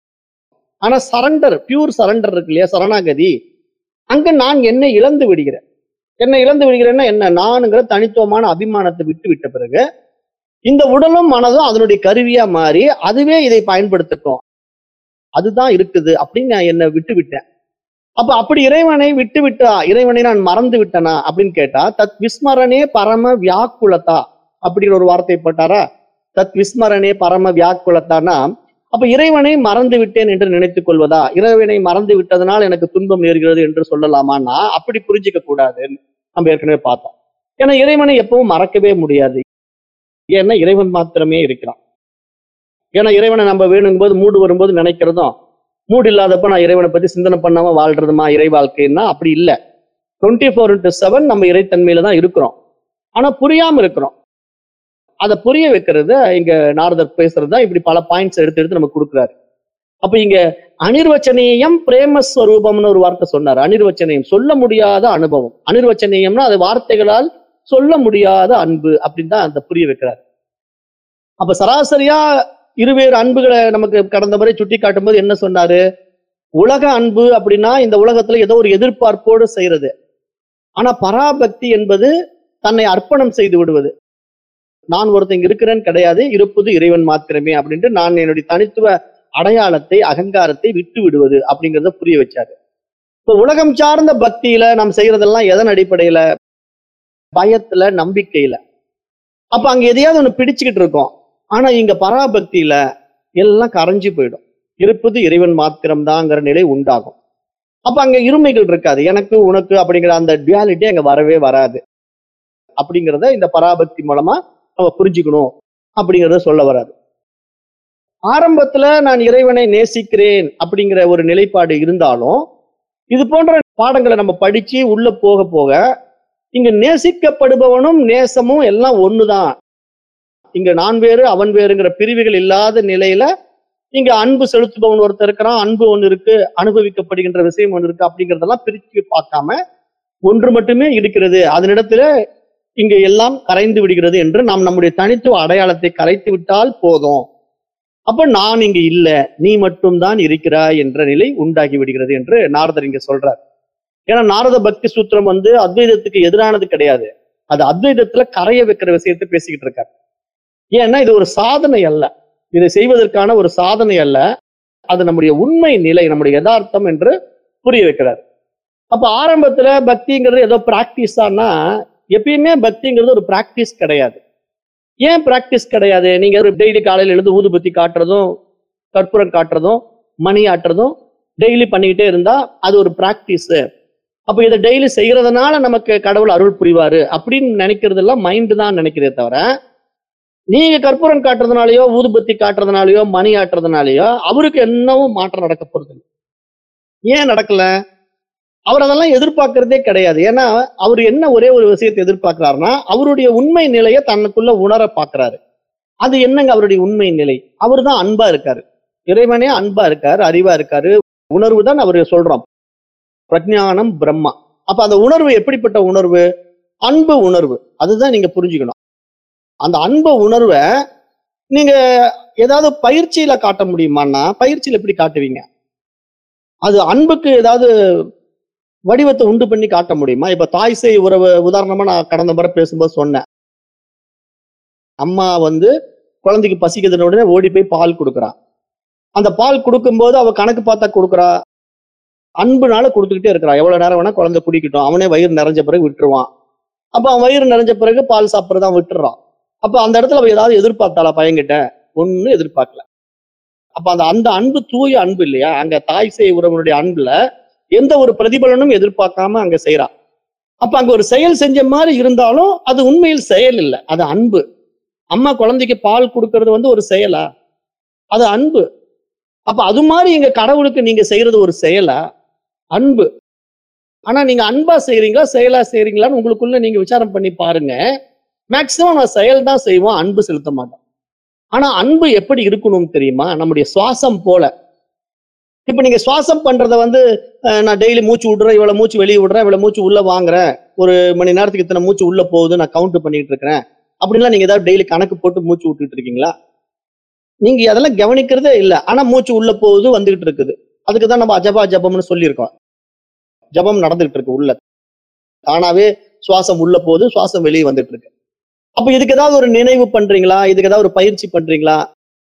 ஆனா சரண்டர் பியூர் சரண்டர் இருக்கு இல்லையா சரணாகதி அங்க நான் என்னை இழந்து விடுகிறேன் என்னை இழந்து விடுகிறேன்னா என்ன நானுங்கிற தனித்துவமான அபிமானத்தை விட்டு விட்ட பிறகு இந்த உடலும் மனதும் அதனுடைய கருவியா மாறி அதுவே இதை பயன்படுத்தட்டும் அதுதான் இருக்குது அப்படின்னு நான் என்னை விட்டு விட்டேன் அப்ப அப்படி இறைவனை விட்டு விட்டா இறைவனை நான் மறந்து விட்டனா அப்படின்னு கேட்டா தத் விஸ்மரணே பரம வியாக்குலதா அப்படிங்கிற ஒரு வார்த்தை போட்டாரா தத் விஸ்மரணே பரம வியாக்குலத்தானா அப்ப இறைவனை மறந்து விட்டேன் என்று நினைத்துக் கொள்வதா இறைவனை மறந்து விட்டதனால் எனக்கு துன்பம் நேர்கிறது என்று சொல்லலாமான்னா அப்படி புரிஞ்சுக்க கூடாதுன்னு நம்ம ஏற்கனவே பார்த்தோம் ஏன்னா இறைவனை எப்பவும் மறக்கவே முடியாது ஏன்னா இறைவன் மாத்திரமே இருக்கிறான் ஏன்னா இறைவனை நம்ம வேணுங்கும்போது மூடு வரும்போது நினைக்கிறதும் மூடு இல்லாதப்ப நான் இறைவனை பத்தி சிந்தனை பண்ணாம வாழ்றதுமா இறை வாழ்க்கைன்னா அப்படி இல்லை டுவெண்ட்டி ஃபோர் இன்ட்டு செவன் நம்ம இறைத்தன்மையில தான் இருக்கிறோம் ஆனா புரியாம இருக்கிறோம் அதை புரிய வைக்கிறது இங்க நாரதர் பேசுறது தான் இப்படி பல பாயிண்ட்ஸ் எடுத்து எடுத்து நமக்கு கொடுக்குறாரு அப்ப இங்க அனிர்வச்சனீயம் பிரேமஸ்வரூபம்னு ஒரு வார்த்தை சொன்னார் அனிர்வச்சனீயம் சொல்ல முடியாத அனுபவம் அனிர்வச்சனீயம்னா அது வார்த்தைகளால் சொல்ல முடியாத அன்பு அப்படின்னு தான் அந்த புரிய வைக்கிறார் அப்ப சராசரியா இருவேறு அன்புகளை நமக்கு கடந்த முறை சுட்டி காட்டும் போது என்ன சொன்னாரு உலக அன்பு அப்படின்னா இந்த உலகத்துல ஏதோ ஒரு எதிர்பார்ப்போடு செய்யறது ஆனா பராபக்தி என்பது தன்னை அர்ப்பணம் செய்து விடுவது நான் ஒருத்தங்க இருக்கிறேன்னு கிடையாது இருப்பது இறைவன் மாத்திரமே அப்படின்ட்டு நான் என்னுடைய தனித்துவ அடையாளத்தை அகங்காரத்தை விட்டு விடுவது அப்படிங்கறத புரிய வச்சாரு இப்போ உலகம் சார்ந்த பக்தியில நாம் செய்யறதெல்லாம் எதன் அடிப்படையில பயத்துல நம்பிக்கையில அப்ப அங்க எதையாவது ஒண்ணு பிடிச்சுக்கிட்டு இருக்கோம் ஆனா இங்க பராபக்தியில எல்லாம் கரைஞ்சு போயிடும் இருப்பது இறைவன் மாத்திரம்தாங்கிற நிலை உண்டாகும் அப்ப அங்க இருமைகள் இருக்காது எனக்கு உனக்கு அப்படிங்கிற அந்த டுவாலிட்டி அங்க வரவே வராது அப்படிங்கிறத இந்த பராபக்தி மூலமா நம்ம புரிஞ்சுக்கணும் அப்படிங்கிறத சொல்ல வராது ஆரம்பத்துல நான் இறைவனை நேசிக்கிறேன் அப்படிங்கிற ஒரு நிலைப்பாடு இருந்தாலும் இது போன்ற பாடங்களை நம்ம படிச்சு உள்ள போக போக இங்க நேசிக்கப்படுபவனும் நேசமும் எல்லாம் ஒண்ணுதான் இங்க நான் வேறு அவன் வேறுங்கிற பிரிவுகள் இல்லாத நிலையில இங்க அன்பு செலுத்துபவன் ஒருத்தர் இருக்கிறான் அன்பு ஒண்ணு இருக்கு அனுபவிக்கப்படுகின்ற விஷயம் ஒண்ணு இருக்கு அப்படிங்கறதெல்லாம் பிரிச்சு பார்க்காம ஒன்று மட்டுமே இருக்கிறது அதனிடத்துல இங்க எல்லாம் கரைந்து விடுகிறது என்று நாம் நம்முடைய தனித்துவ அடையாளத்தை கரைத்து விட்டால் போதும் அப்ப நான் இங்க இல்ல நீ மட்டும்தான் இருக்கிறாய் என்ற நிலை உண்டாகி விடுகிறது என்று நாரதர் இங்க சொல்றார் ஏன்னா நாரத பக்தி சூத்திரம் வந்து அத்வைதத்துக்கு எதிரானது கிடையாது அது அத்வைதத்துல கரைய வைக்கிற விஷயத்தை பேசிக்கிட்டு இருக்கார் ஏன்னா இது ஒரு சாதனை அல்ல இதை செய்வதற்கான ஒரு சாதனை அல்ல அது நம்முடைய உண்மை நிலை நம்முடைய யதார்த்தம் என்று புரிய வைக்கிறார் அப்ப ஆரம்பத்துல பக்திங்கிறது ஏதோ பிராக்டிஸானா எப்பயுமே பக்திங்கிறது ஒரு பிராக்டிஸ் கிடையாது ஏன் பிராக்டிஸ் கிடையாது நீங்க டெய்லி காலையில எழுந்து ஊதுபத்தி காட்டுறதும் கற்பூரம் காட்டுறதும் மணி ஆட்டுறதும் டெய்லி பண்ணிக்கிட்டே இருந்தா அது ஒரு பிராக்டிஸ் அப்ப இதை டெய்லி செய்யறதுனால நமக்கு கடவுள் அருள் புரிவாரு அப்படின்னு நினைக்கிறதெல்லாம் மைண்டு தான் நினைக்கிறதே தவிர நீங்க கற்பூரம் காட்டுறதுனாலயோ ஊதுபத்தி காட்டுறதுனாலயோ மணி ஆட்டுறதுனாலயோ அவருக்கு என்னவும் மாற்றம் நடக்க போறது இல்லை. ஏன் நடக்கல அவர் அதெல்லாம் எதிர்பார்க்கறதே கிடையாது ஏன்னா அவர் என்ன ஒரே ஒரு விஷயத்தை எதிர்பார்க்கிறாருன்னா அவருடைய உண்மை நிலையை தன்னுக்குள்ள உணர பார்க்கிறாரு அது என்னங்க அவருடைய உண்மை நிலை அவர் தான் அன்பா இருக்காரு இறைவனே அன்பா இருக்காரு அறிவா இருக்காரு உணர்வு தான் அவர் சொல்றோம் பிரஜானம் பிரம்மா அப்ப அந்த உணர்வு எப்படிப்பட்ட உணர்வு அன்பு உணர்வு அதுதான் நீங்க புரிஞ்சுக்கணும் அந்த அன்பு உணர்வை நீங்க ஏதாவது பயிற்சியில காட்ட முடியுமான்னா பயிற்சியில எப்படி காட்டுவீங்க அது அன்புக்கு ஏதாவது வடிவத்தை உண்டு பண்ணி காட்ட முடியுமா இப்ப தாய் சேய் உறவு உதாரணமா நான் கடந்த முறை பேசும்போது சொன்னேன் அம்மா வந்து குழந்தைக்கு பசிக்கிறதுன உடனே ஓடி போய் பால் கொடுக்குறா அந்த பால் கொடுக்கும்போது அவ கணக்கு பார்த்தா கொடுக்குறா அன்புனால கொடுத்துக்கிட்டே இருக்கிறா எவ்வளவு நேரம் வேணா குழந்தை குடிக்கட்டும் அவனே வயிறு நிறைஞ்ச பிறகு விட்டுருவான் அப்ப அவன் வயிறு நிறைஞ்ச பிறகு பால் சாப்பிட்றதான் விட்டுறான் அப்ப அந்த இடத்துல அவ ஏதாவது எதிர்பார்த்தாளா பையன்கிட்ட ஒன்னும் எதிர்பார்க்கல அப்ப அந்த அந்த அன்பு தூய அன்பு இல்லையா அங்க தாய் சேய் உறவனுடைய அன்புல எந்த ஒரு பிரதிபலனும் எதிர்பார்க்காம அங்க செய்றா அப்ப அங்க ஒரு செயல் செஞ்ச மாதிரி இருந்தாலும் அது உண்மையில் செயல் இல்லை அது அன்பு அம்மா குழந்தைக்கு பால் கொடுக்கறது வந்து ஒரு செயலா அது அன்பு அப்ப அது மாதிரி இங்க கடவுளுக்கு நீங்க செய்யறது ஒரு செயலா அன்பு ஆனா நீங்க அன்பா செய்றீங்களா செயலா செய்றீங்களான்னு உங்களுக்குள்ள நீங்க விசாரம் பண்ணி பாருங்க மேக்சிமம் நான் செயல் தான் செய்வோம் அன்பு செலுத்த மாட்டோம் ஆனா அன்பு எப்படி இருக்கணும் தெரியுமா நம்முடைய சுவாசம் போல இப்ப நீங்க சுவாசம் பண்றத வந்து அஹ், நான் டெய்லி மூச்சு விடுறேன் இவ்வளவு மூச்சு வெளியே விடுறேன் இவ்வளவு மூச்சு உள்ள வாங்குறேன் ஒரு மணி நேரத்துக்கு இத்தனை மூச்சு உள்ள போகுது நான் கவுண்ட் பண்ணிட்டு இருக்கிறேன் அப்படின்லாம் நீங்க ஏதாவது டெய்லி கணக்கு போட்டு மூச்சு விட்டுட்டு இருக்கீங்களா நீங்க அதெல்லாம் கவனிக்கிறதே இல்லை ஆனா மூச்சு உள்ள போகுது வந்துகிட்டு இருக்குது அதுக்கு தான் நம்ம அஜபா ஜபம்னு சொல்லியிருக்கோம் ஜபம் நடந்துகிட்டு இருக்கு உள்ள தானாவே சுவாசம் உள்ள போகுது சுவாசம் வெளியே வந்துட்டு இருக்கு அப்ப இதுக்கு ஏதாவது ஒரு நினைவு பண்றீங்களா இதுக்கு ஏதாவது ஒரு பயிற்சி பண்றீங்களா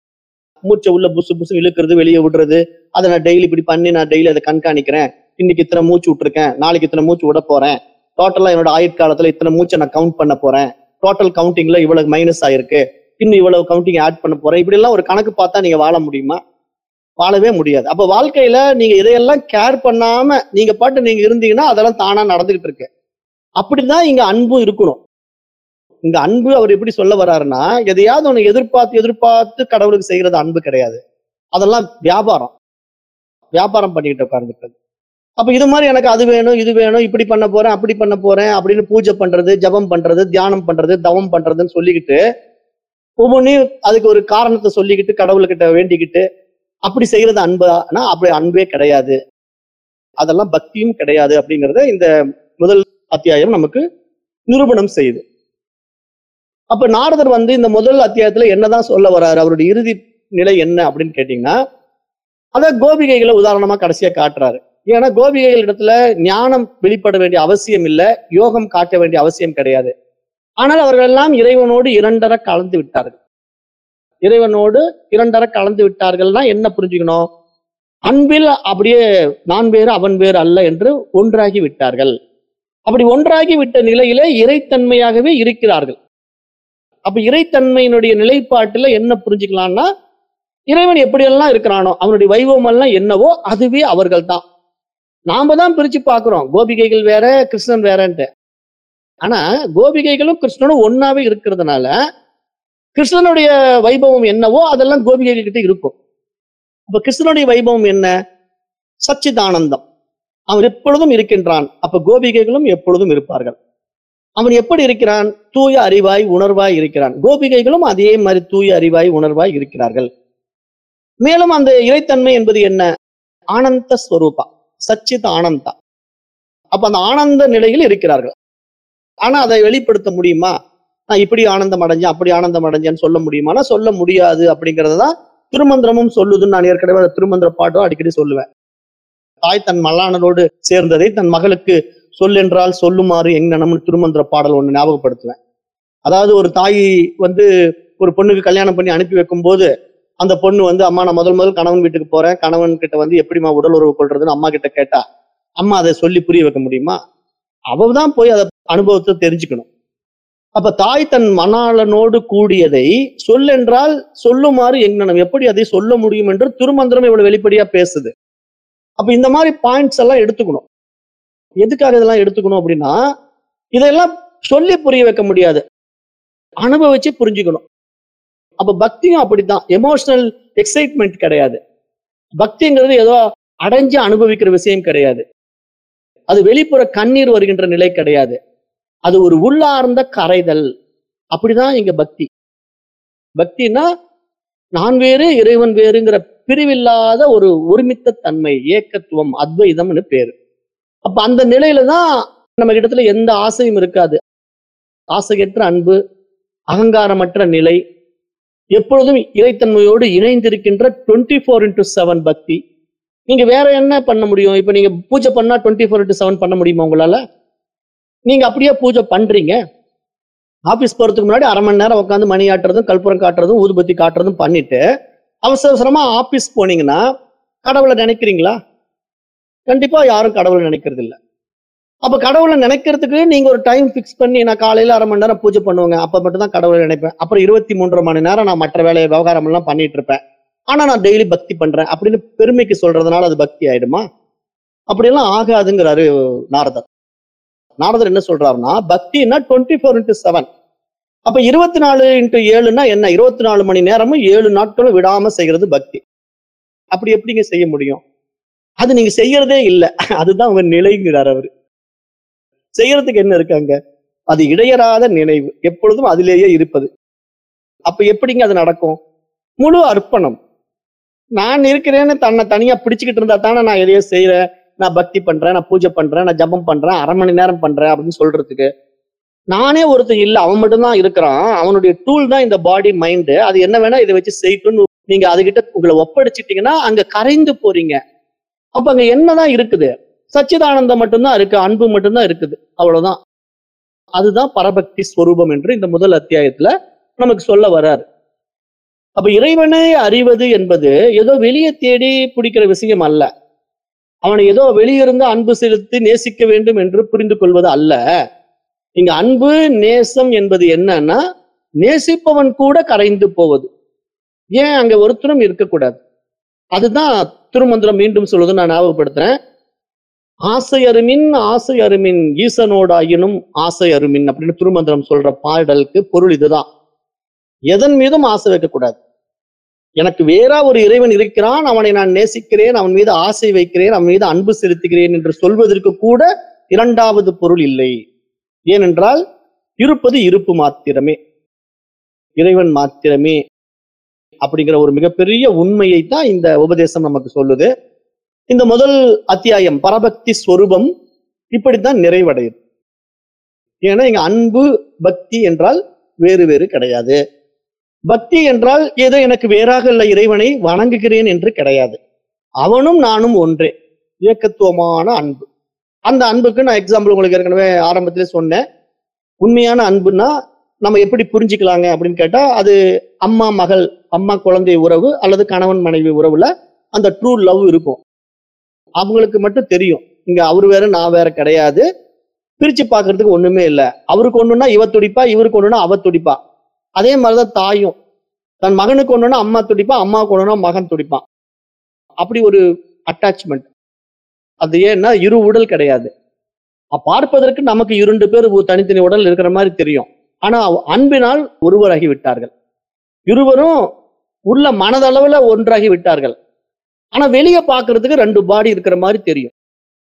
மூச்சை உள்ள புசு புசு இழுக்கிறது வெளியே விடுறது அதை நான் டெய்லி இப்படி பண்ணி நான் டெய்லி அதை கண்காணிக்கிறேன் இன்னைக்கு இத்தனை மூச்சு விட்டுருக்கேன் நாளைக்கு இத்தனை மூச்சு விட போறேன் டோட்டலா என்னோட ஆயுட்காலத்துல இத்தனை மூச்சை நான் கவுண்ட் பண்ண போறேன் டோட்டல் கவுண்டிங்ல இவ்வளவு மைனஸ் ஆயிருக்கு இன்னும் இவ்வளவு கவுண்டிங் ஆட் பண்ண போறேன் இப்படி எல்லாம் ஒரு கணக்கு பார்த்தா நீங்க வாழ முடியுமா வாழவே முடியாது அப்ப வாழ்க்கையில நீங்க இதையெல்லாம் கேர் பண்ணாம நீங்க பாட்டு நீங்க இருந்தீங்கன்னா அதெல்லாம் தானா நடந்துகிட்டு இருக்கு அப்படிதான் இங்க அன்பும் இருக்கணும் இங்க அன்பு அவர் எப்படி சொல்ல வர்றாருன்னா எதையாவது ஒண்ணு எதிர்பார்த்து எதிர்பார்த்து கடவுளுக்கு செய்யறது அன்பு கிடையாது அதெல்லாம் வியாபாரம் வியாபாரம் பண்ணிக்கிட்டு உட்கார்ந்துட்டு அப்ப இது மாதிரி எனக்கு அது வேணும் இது வேணும் இப்படி பண்ண போறேன் அப்படி பண்ண போறேன் அப்படின்னு பூஜை பண்றது ஜபம் பண்றது தியானம் பண்றது தவம் பண்றதுன்னு சொல்லிக்கிட்டு ஒவ்வொன்றையும் அதுக்கு ஒரு காரணத்தை சொல்லிக்கிட்டு கடவுள்கிட்ட வேண்டிக்கிட்டு அப்படி செய்யறது அன்புனா அப்படி அன்பே கிடையாது அதெல்லாம் பக்தியும் கிடையாது அப்படிங்கறத இந்த முதல் அத்தியாயம் நமக்கு நிரூபணம் செய்யுது அப்ப நாரதர் வந்து இந்த முதல் அத்தியாயத்துல என்னதான் சொல்ல வர்றாரு அவருடைய இறுதி நிலை என்ன அப்படின்னு கேட்டீங்கன்னா அத கோபிகைகளை உதாரணமா கடைசியா காட்டுறாரு ஏன்னா கோபிகைகள் இடத்துல ஞானம் வெளிப்பட வேண்டிய அவசியம் இல்லை யோகம் காட்ட வேண்டிய அவசியம் கிடையாது ஆனால் அவர்கள் எல்லாம் இறைவனோடு இரண்டர கலந்து விட்டார்கள் இறைவனோடு இரண்டர கலந்து விட்டார்கள்னா என்ன புரிஞ்சுக்கணும் அன்பில் அப்படியே நான் வேறு அவன் வேறு அல்ல என்று ஒன்றாகி விட்டார்கள் அப்படி ஒன்றாகி விட்ட நிலையிலே இறைத்தன்மையாகவே இருக்கிறார்கள் அப்ப இறைத்தன்மையினுடைய நிலைப்பாட்டுல என்ன புரிஞ்சுக்கலாம்னா இறைவன் எப்படியெல்லாம் இருக்கிறானோ அவனுடைய வைபவம் எல்லாம் என்னவோ அதுவே அவர்கள் தான் நாம தான் பிரிச்சு பார்க்கிறோம் கோபிகைகள் வேற கிருஷ்ணன் வேறன்ட்டு ஆனா கோபிகைகளும் கிருஷ்ணனும் ஒன்னாவே இருக்கிறதுனால கிருஷ்ணனுடைய வைபவம் என்னவோ அதெல்லாம் கோபிகைகள் கிட்ட இருக்கும் அப்ப கிருஷ்ணனுடைய வைபவம் என்ன சச்சிதானந்தம் அவன் எப்பொழுதும் இருக்கின்றான் அப்ப கோபிகைகளும் எப்பொழுதும் இருப்பார்கள் அவன் எப்படி இருக்கிறான் தூய அறிவாய் உணர்வாய் இருக்கிறான் கோபிகைகளும் அதே மாதிரி தூய அறிவாய் உணர்வாய் இருக்கிறார்கள் மேலும் அந்த இறைத்தன்மை என்பது என்ன ஆனந்த ஸ்வரூபா சச்சித் ஆனந்தா அப்ப அந்த ஆனந்த நிலையில் இருக்கிறார்கள் ஆனா அதை வெளிப்படுத்த முடியுமா நான் இப்படி ஆனந்தம் அடைஞ்சேன் அப்படி ஆனந்தம் அடைஞ்சேன்னு சொல்ல முடியுமானா சொல்ல முடியாது அப்படிங்கறத தான் திருமந்திரமும் சொல்லுதுன்னு நான் ஏற்கனவே அந்த திருமந்திர பாட்டும் அடிக்கடி சொல்லுவேன் தாய் தன் மல்லானனோடு சேர்ந்ததை தன் மகளுக்கு சொல்லென்றால் சொல்லுமாறு எங்கனம்னு திருமந்திர பாடல் ஒண்ணு ஞாபகப்படுத்துவேன் அதாவது ஒரு தாய் வந்து ஒரு பொண்ணுக்கு கல்யாணம் பண்ணி அனுப்பி வைக்கும் போது அந்த பொண்ணு வந்து அம்மா நான் முதல் முதல் கணவன் வீட்டுக்கு போறேன் கணவன் கிட்ட வந்து எப்படிம்மா உடல் உறவு கொள்றதுன்னு அம்மா கிட்ட கேட்டா அம்மா அதை சொல்லி புரிய வைக்க முடியுமா அவ தான் போய் அதை அனுபவத்தை தெரிஞ்சுக்கணும் அப்ப தாய் தன் மணாளனோடு கூடியதை சொல்லென்றால் சொல்லுமாறு எங்கனம் எப்படி அதை சொல்ல முடியும் என்று திருமந்திரம் இவ்வளவு வெளிப்படையா பேசுது அப்ப இந்த மாதிரி பாயிண்ட்ஸ் எல்லாம் எடுத்துக்கணும் எதுக்காக இதெல்லாம் எடுத்துக்கணும் அப்படின்னா இதெல்லாம் சொல்லி புரிய வைக்க முடியாது அனுபவிச்சு புரிஞ்சுக்கணும் அப்ப பக்தியும் அப்படித்தான் எமோஷனல் எக்ஸைட்மெண்ட் கிடையாது பக்திங்கிறது ஏதோ அடைஞ்சு அனுபவிக்கிற விஷயம் கிடையாது அது வெளிப்புற கண்ணீர் வருகின்ற நிலை கிடையாது அது ஒரு உள்ளார்ந்த கரைதல் அப்படிதான் இங்க பக்தி பக்தினா நான் வேறு இறைவன் வேறுங்கிற பிரிவில்லாத ஒரு ஒருமித்த தன்மை ஏக்கத்துவம் அத்வைதம்னு பேரு அப்ப அந்த நிலையில தான் நம்ம இடத்துல எந்த ஆசையும் இருக்காது ஆசையற்ற அன்பு அகங்காரமற்ற நிலை எப்பொழுதும் இறைத்தன்மையோடு இணைந்திருக்கின்ற டுவெண்ட்டி ஃபோர் இன்டூ செவன் பக்தி நீங்க வேற என்ன பண்ண முடியும் இப்ப நீங்க பூஜை பண்ணா டுவெண்ட்டி ஃபோர் இன்டூ செவன் பண்ண முடியுமா உங்களால நீங்க அப்படியே பூஜை பண்றீங்க ஆபீஸ் போறதுக்கு முன்னாடி அரை மணி நேரம் உட்காந்து மணி ஆட்டுறதும் கற்பூரம் காட்டுறதும் ஊதுபத்தி காட்டுறதும் பண்ணிட்டு அவசர அவசரமா ஆபீஸ் போனீங்கன்னா கடவுளை நினைக்கிறீங்களா கண்டிப்பா யாரும் கடவுளை நினைக்கிறது இல்ல அப்ப கடவுளை நினைக்கிறதுக்கு நீங்க ஒரு டைம் ஃபிக்ஸ் பண்ணி நான் காலையில அரை மணி நேரம் பூஜை பண்ணுவேங்க அப்ப மட்டும் தான் கடவுளை நினைப்பேன் அப்புறம் இருபத்தி மூன்றரை மணி நேரம் நான் மற்ற வேலையை விவகாரம் எல்லாம் பண்ணிட்டு இருப்பேன் ஆனா நான் டெய்லி பக்தி பண்றேன் அப்படின்னு பெருமைக்கு சொல்றதுனால அது பக்தி ஆயிடுமா அப்படியெல்லாம் ஆகாதுங்கிறாரு நாரதர் நாரதர் என்ன சொல்றாருன்னா பக்தின்னா டுவெண்ட்டி ஃபோர் இன்டூ செவன் அப்ப இருபத்தி நாலு இன்டூ ஏழுன்னா என்ன இருபத்தி நாலு மணி நேரமும் ஏழு நாட்களும் விடாம செய்யறது பக்தி அப்படி எப்படிங்க செய்ய முடியும் அது நீங்க செய்யறதே இல்லை அதுதான் உங்க நிலைங்கிறார் அவரு செய்யறதுக்கு என்ன இருக்காங்க அது இடையறாத நினைவு எப்பொழுதும் அதிலேயே இருப்பது அப்ப எப்படிங்க அது நடக்கும் முழு அர்ப்பணம் நான் இருக்கிறேன்னு தன்னை தனியா பிடிச்சுக்கிட்டு இருந்தா தானே நான் எதையோ செய்யறேன் நான் பக்தி பண்றேன் நான் பூஜை பண்றேன் நான் ஜபம் பண்றேன் அரை மணி நேரம் பண்றேன் அப்படின்னு சொல்றதுக்கு நானே ஒருத்தன் இல்ல அவன் மட்டும்தான் இருக்கிறான் அவனுடைய டூல் தான் இந்த பாடி மைண்டு அது என்ன வேணா இதை வச்சு செய்யட்டும்னு நீங்க அதுகிட்ட உங்களை ஒப்படைச்சிட்டீங்கன்னா அங்க கரைந்து போறீங்க அப்ப அங்க என்னதான் இருக்குது சச்சிதானந்தம் மட்டும்தான் இருக்கு அன்பு மட்டும்தான் இருக்குது அவ்வளவுதான் அதுதான் பரபக்தி ஸ்வரூபம் என்று இந்த முதல் அத்தியாயத்துல நமக்கு சொல்ல வர்றாரு அப்ப இறைவனை அறிவது என்பது ஏதோ வெளியே தேடி பிடிக்கிற விஷயம் அல்ல அவனை ஏதோ வெளியிருந்து அன்பு செலுத்தி நேசிக்க வேண்டும் என்று புரிந்து கொள்வது அல்ல இங்க அன்பு நேசம் என்பது என்னன்னா நேசிப்பவன் கூட கரைந்து போவது ஏன் அங்க ஒருத்தரும் இருக்கக்கூடாது அதுதான் திருமந்திரம் மீண்டும் சொல்லுது நான் ஞாபகப்படுத்துறேன் ஆசை அருமின் ஆசை அருமின் ஈசனோடாயினும் ஆசை அருமின் அப்படின்னு திருமந்திரம் சொல்ற பாடலுக்கு பொருள் இதுதான் எதன் மீதும் ஆசை வைக்கக்கூடாது எனக்கு வேற ஒரு இறைவன் இருக்கிறான் அவனை நான் நேசிக்கிறேன் அவன் மீது ஆசை வைக்கிறேன் அவன் மீது அன்பு செலுத்துகிறேன் என்று சொல்வதற்கு கூட இரண்டாவது பொருள் இல்லை ஏனென்றால் இருப்பது இருப்பு மாத்திரமே இறைவன் மாத்திரமே அப்படிங்கிற ஒரு மிகப்பெரிய உண்மையை தான் இந்த உபதேசம் நமக்கு சொல்லுது இந்த முதல் அத்தியாயம் பரபக்தி ஸ்வரூபம் இப்படித்தான் நிறைவடையுது ஏன்னா இங்க அன்பு பக்தி என்றால் வேறு வேறு கிடையாது பக்தி என்றால் ஏதோ எனக்கு வேறாக உள்ள இறைவனை வணங்குகிறேன் என்று கிடையாது அவனும் நானும் ஒன்றே ஏக்கத்துவமான அன்பு அந்த அன்புக்கு நான் எக்ஸாம்பிள் உங்களுக்கு ஏற்கனவே ஆரம்பத்திலே சொன்னேன் உண்மையான அன்புனா நம்ம எப்படி புரிஞ்சுக்கலாங்க அப்படின்னு கேட்டா அது அம்மா மகள் அம்மா குழந்தை உறவு அல்லது கணவன் மனைவி உறவுல அந்த ட்ரூ லவ் இருக்கும் அவங்களுக்கு மட்டும் தெரியும் இங்க அவர் வேற நான் வேற கிடையாது பிரிச்சு பார்க்கிறதுக்கு ஒண்ணுமே இல்லை அவருக்கு ஒண்ணுன்னா இவ துடிப்பா இவருக்கு ஒண்ணுன்னா அவ துடிப்பா அதே மாதிரிதான் தாயும் தன் மகனுக்கு ஒண்ணுன்னா அம்மா துடிப்பா அம்மாவுக்கு ஒண்ணுன்னா மகன் துடிப்பான் அப்படி ஒரு அட்டாச்மெண்ட் அது ஏன்னா இரு உடல் கிடையாது அ- பார்ப்பதற்கு நமக்கு இரண்டு பேர் ஒரு தனித்தனி உடல் இருக்கிற மாதிரி தெரியும் ஆனா அன்பினால் ஒருவராகி விட்டார்கள் இருவரும் உள்ள மனதளவுல ஒன்றாகி விட்டார்கள் ஆனா வெளியே பார்க்கிறதுக்கு ரெண்டு பாடி இருக்கிற மாதிரி தெரியும்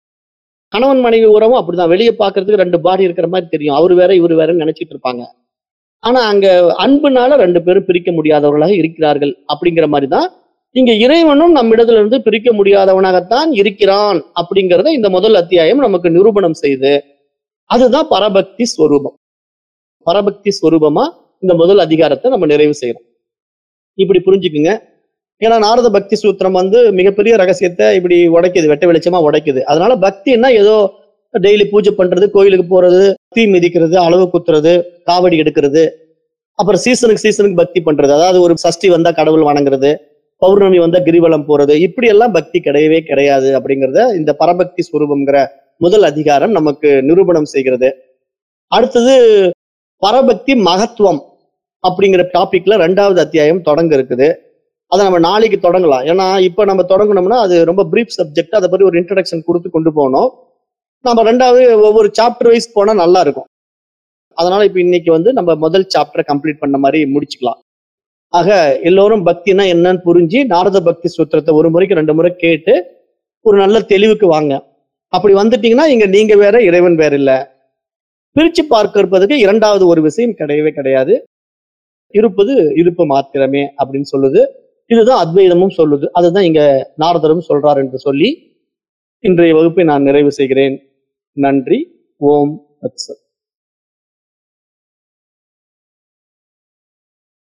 கணவன் மனைவி உறவும் அப்படிதான் வெளியே பார்க்கிறதுக்கு ரெண்டு பாடி இருக்கிற மாதிரி தெரியும் அவர் வேற இவர் வேறன்னு நினைச்சிட்டு இருப்பாங்க ஆனா அங்க அன்புனால ரெண்டு பேரும் பிரிக்க முடியாதவர்களாக இருக்கிறார்கள் அப்படிங்கிற மாதிரி தான் இங்க இறைவனும் நம்மிடத்துல இருந்து பிரிக்க முடியாதவனாகத்தான் இருக்கிறான் அப்படிங்கறத இந்த முதல் அத்தியாயம் நமக்கு நிரூபணம் செய்து அதுதான் பரபக்தி ஸ்வரூபம் பரபக்தி ஸ்வரூபமா இந்த முதல் அதிகாரத்தை நம்ம நிறைவு செய்யறோம் இப்படி புரிஞ்சுக்குங்க ஏன்னா நாரத பக்தி சூத்திரம் வந்து மிகப்பெரிய ரகசியத்தை இப்படி உடைக்குது வெட்ட வெளிச்சமா உடைக்குது அதனால பக்தின்னா ஏதோ டெய்லி பூஜை பண்றது கோயிலுக்கு போறது தீ மிதிக்கிறது அளவு குத்துறது காவடி எடுக்கிறது அப்புறம் சீசனுக்கு சீசனுக்கு பக்தி பண்றது அதாவது ஒரு சஷ்டி வந்தா கடவுள் வணங்குறது பௌர்ணமி வந்தா கிரிவலம் போறது இப்படி எல்லாம் பக்தி கிடையவே கிடையாது அப்படிங்கறத இந்த பரபக்தி ஸ்வரூபம்ங்கிற முதல் அதிகாரம் நமக்கு நிரூபணம் செய்கிறது அடுத்தது பரபக்தி மகத்துவம் அப்படிங்கிற டாபிக்ல ரெண்டாவது அத்தியாயம் தொடங்க இருக்குது அதை நம்ம நாளைக்கு தொடங்கலாம் ஏன்னா இப்ப நம்ம தொடங்கணும்னா அது ரொம்ப பிரீஃப் சப்ஜெக்ட் அதை பத்தி ஒரு இன்ட்ரடக்ஷன் கொடுத்து கொண்டு போகணும் நம்ம ரெண்டாவது ஒவ்வொரு சாப்டர் வைஸ் போனா நல்லா இருக்கும் அதனால இப்ப இன்னைக்கு வந்து நம்ம முதல் சாப்டரை கம்ப்ளீட் பண்ண மாதிரி முடிச்சுக்கலாம் ஆக எல்லோரும் பக்தினா என்னன்னு புரிஞ்சு நாரத பக்தி சூத்திரத்தை ஒரு முறைக்கு ரெண்டு முறை கேட்டு ஒரு நல்ல தெளிவுக்கு வாங்க அப்படி வந்துட்டீங்கன்னா இங்க நீங்க வேற இறைவன் வேற இல்ல பிரிச்சு பார்க்கிறதுக்கு இரண்டாவது ஒரு விஷயம் கிடையவே கிடையாது இருப்பது இருப்பு மாத்திரமே அப்படின்னு சொல்லுது இதுதான் அத்வைதமும் சொல்லுது அதுதான் இங்க நாரதரும் சொல்றார் என்று சொல்லி இன்றைய வகுப்பை நான் நிறைவு செய்கிறேன் நன்றி ஓம் தத்சத்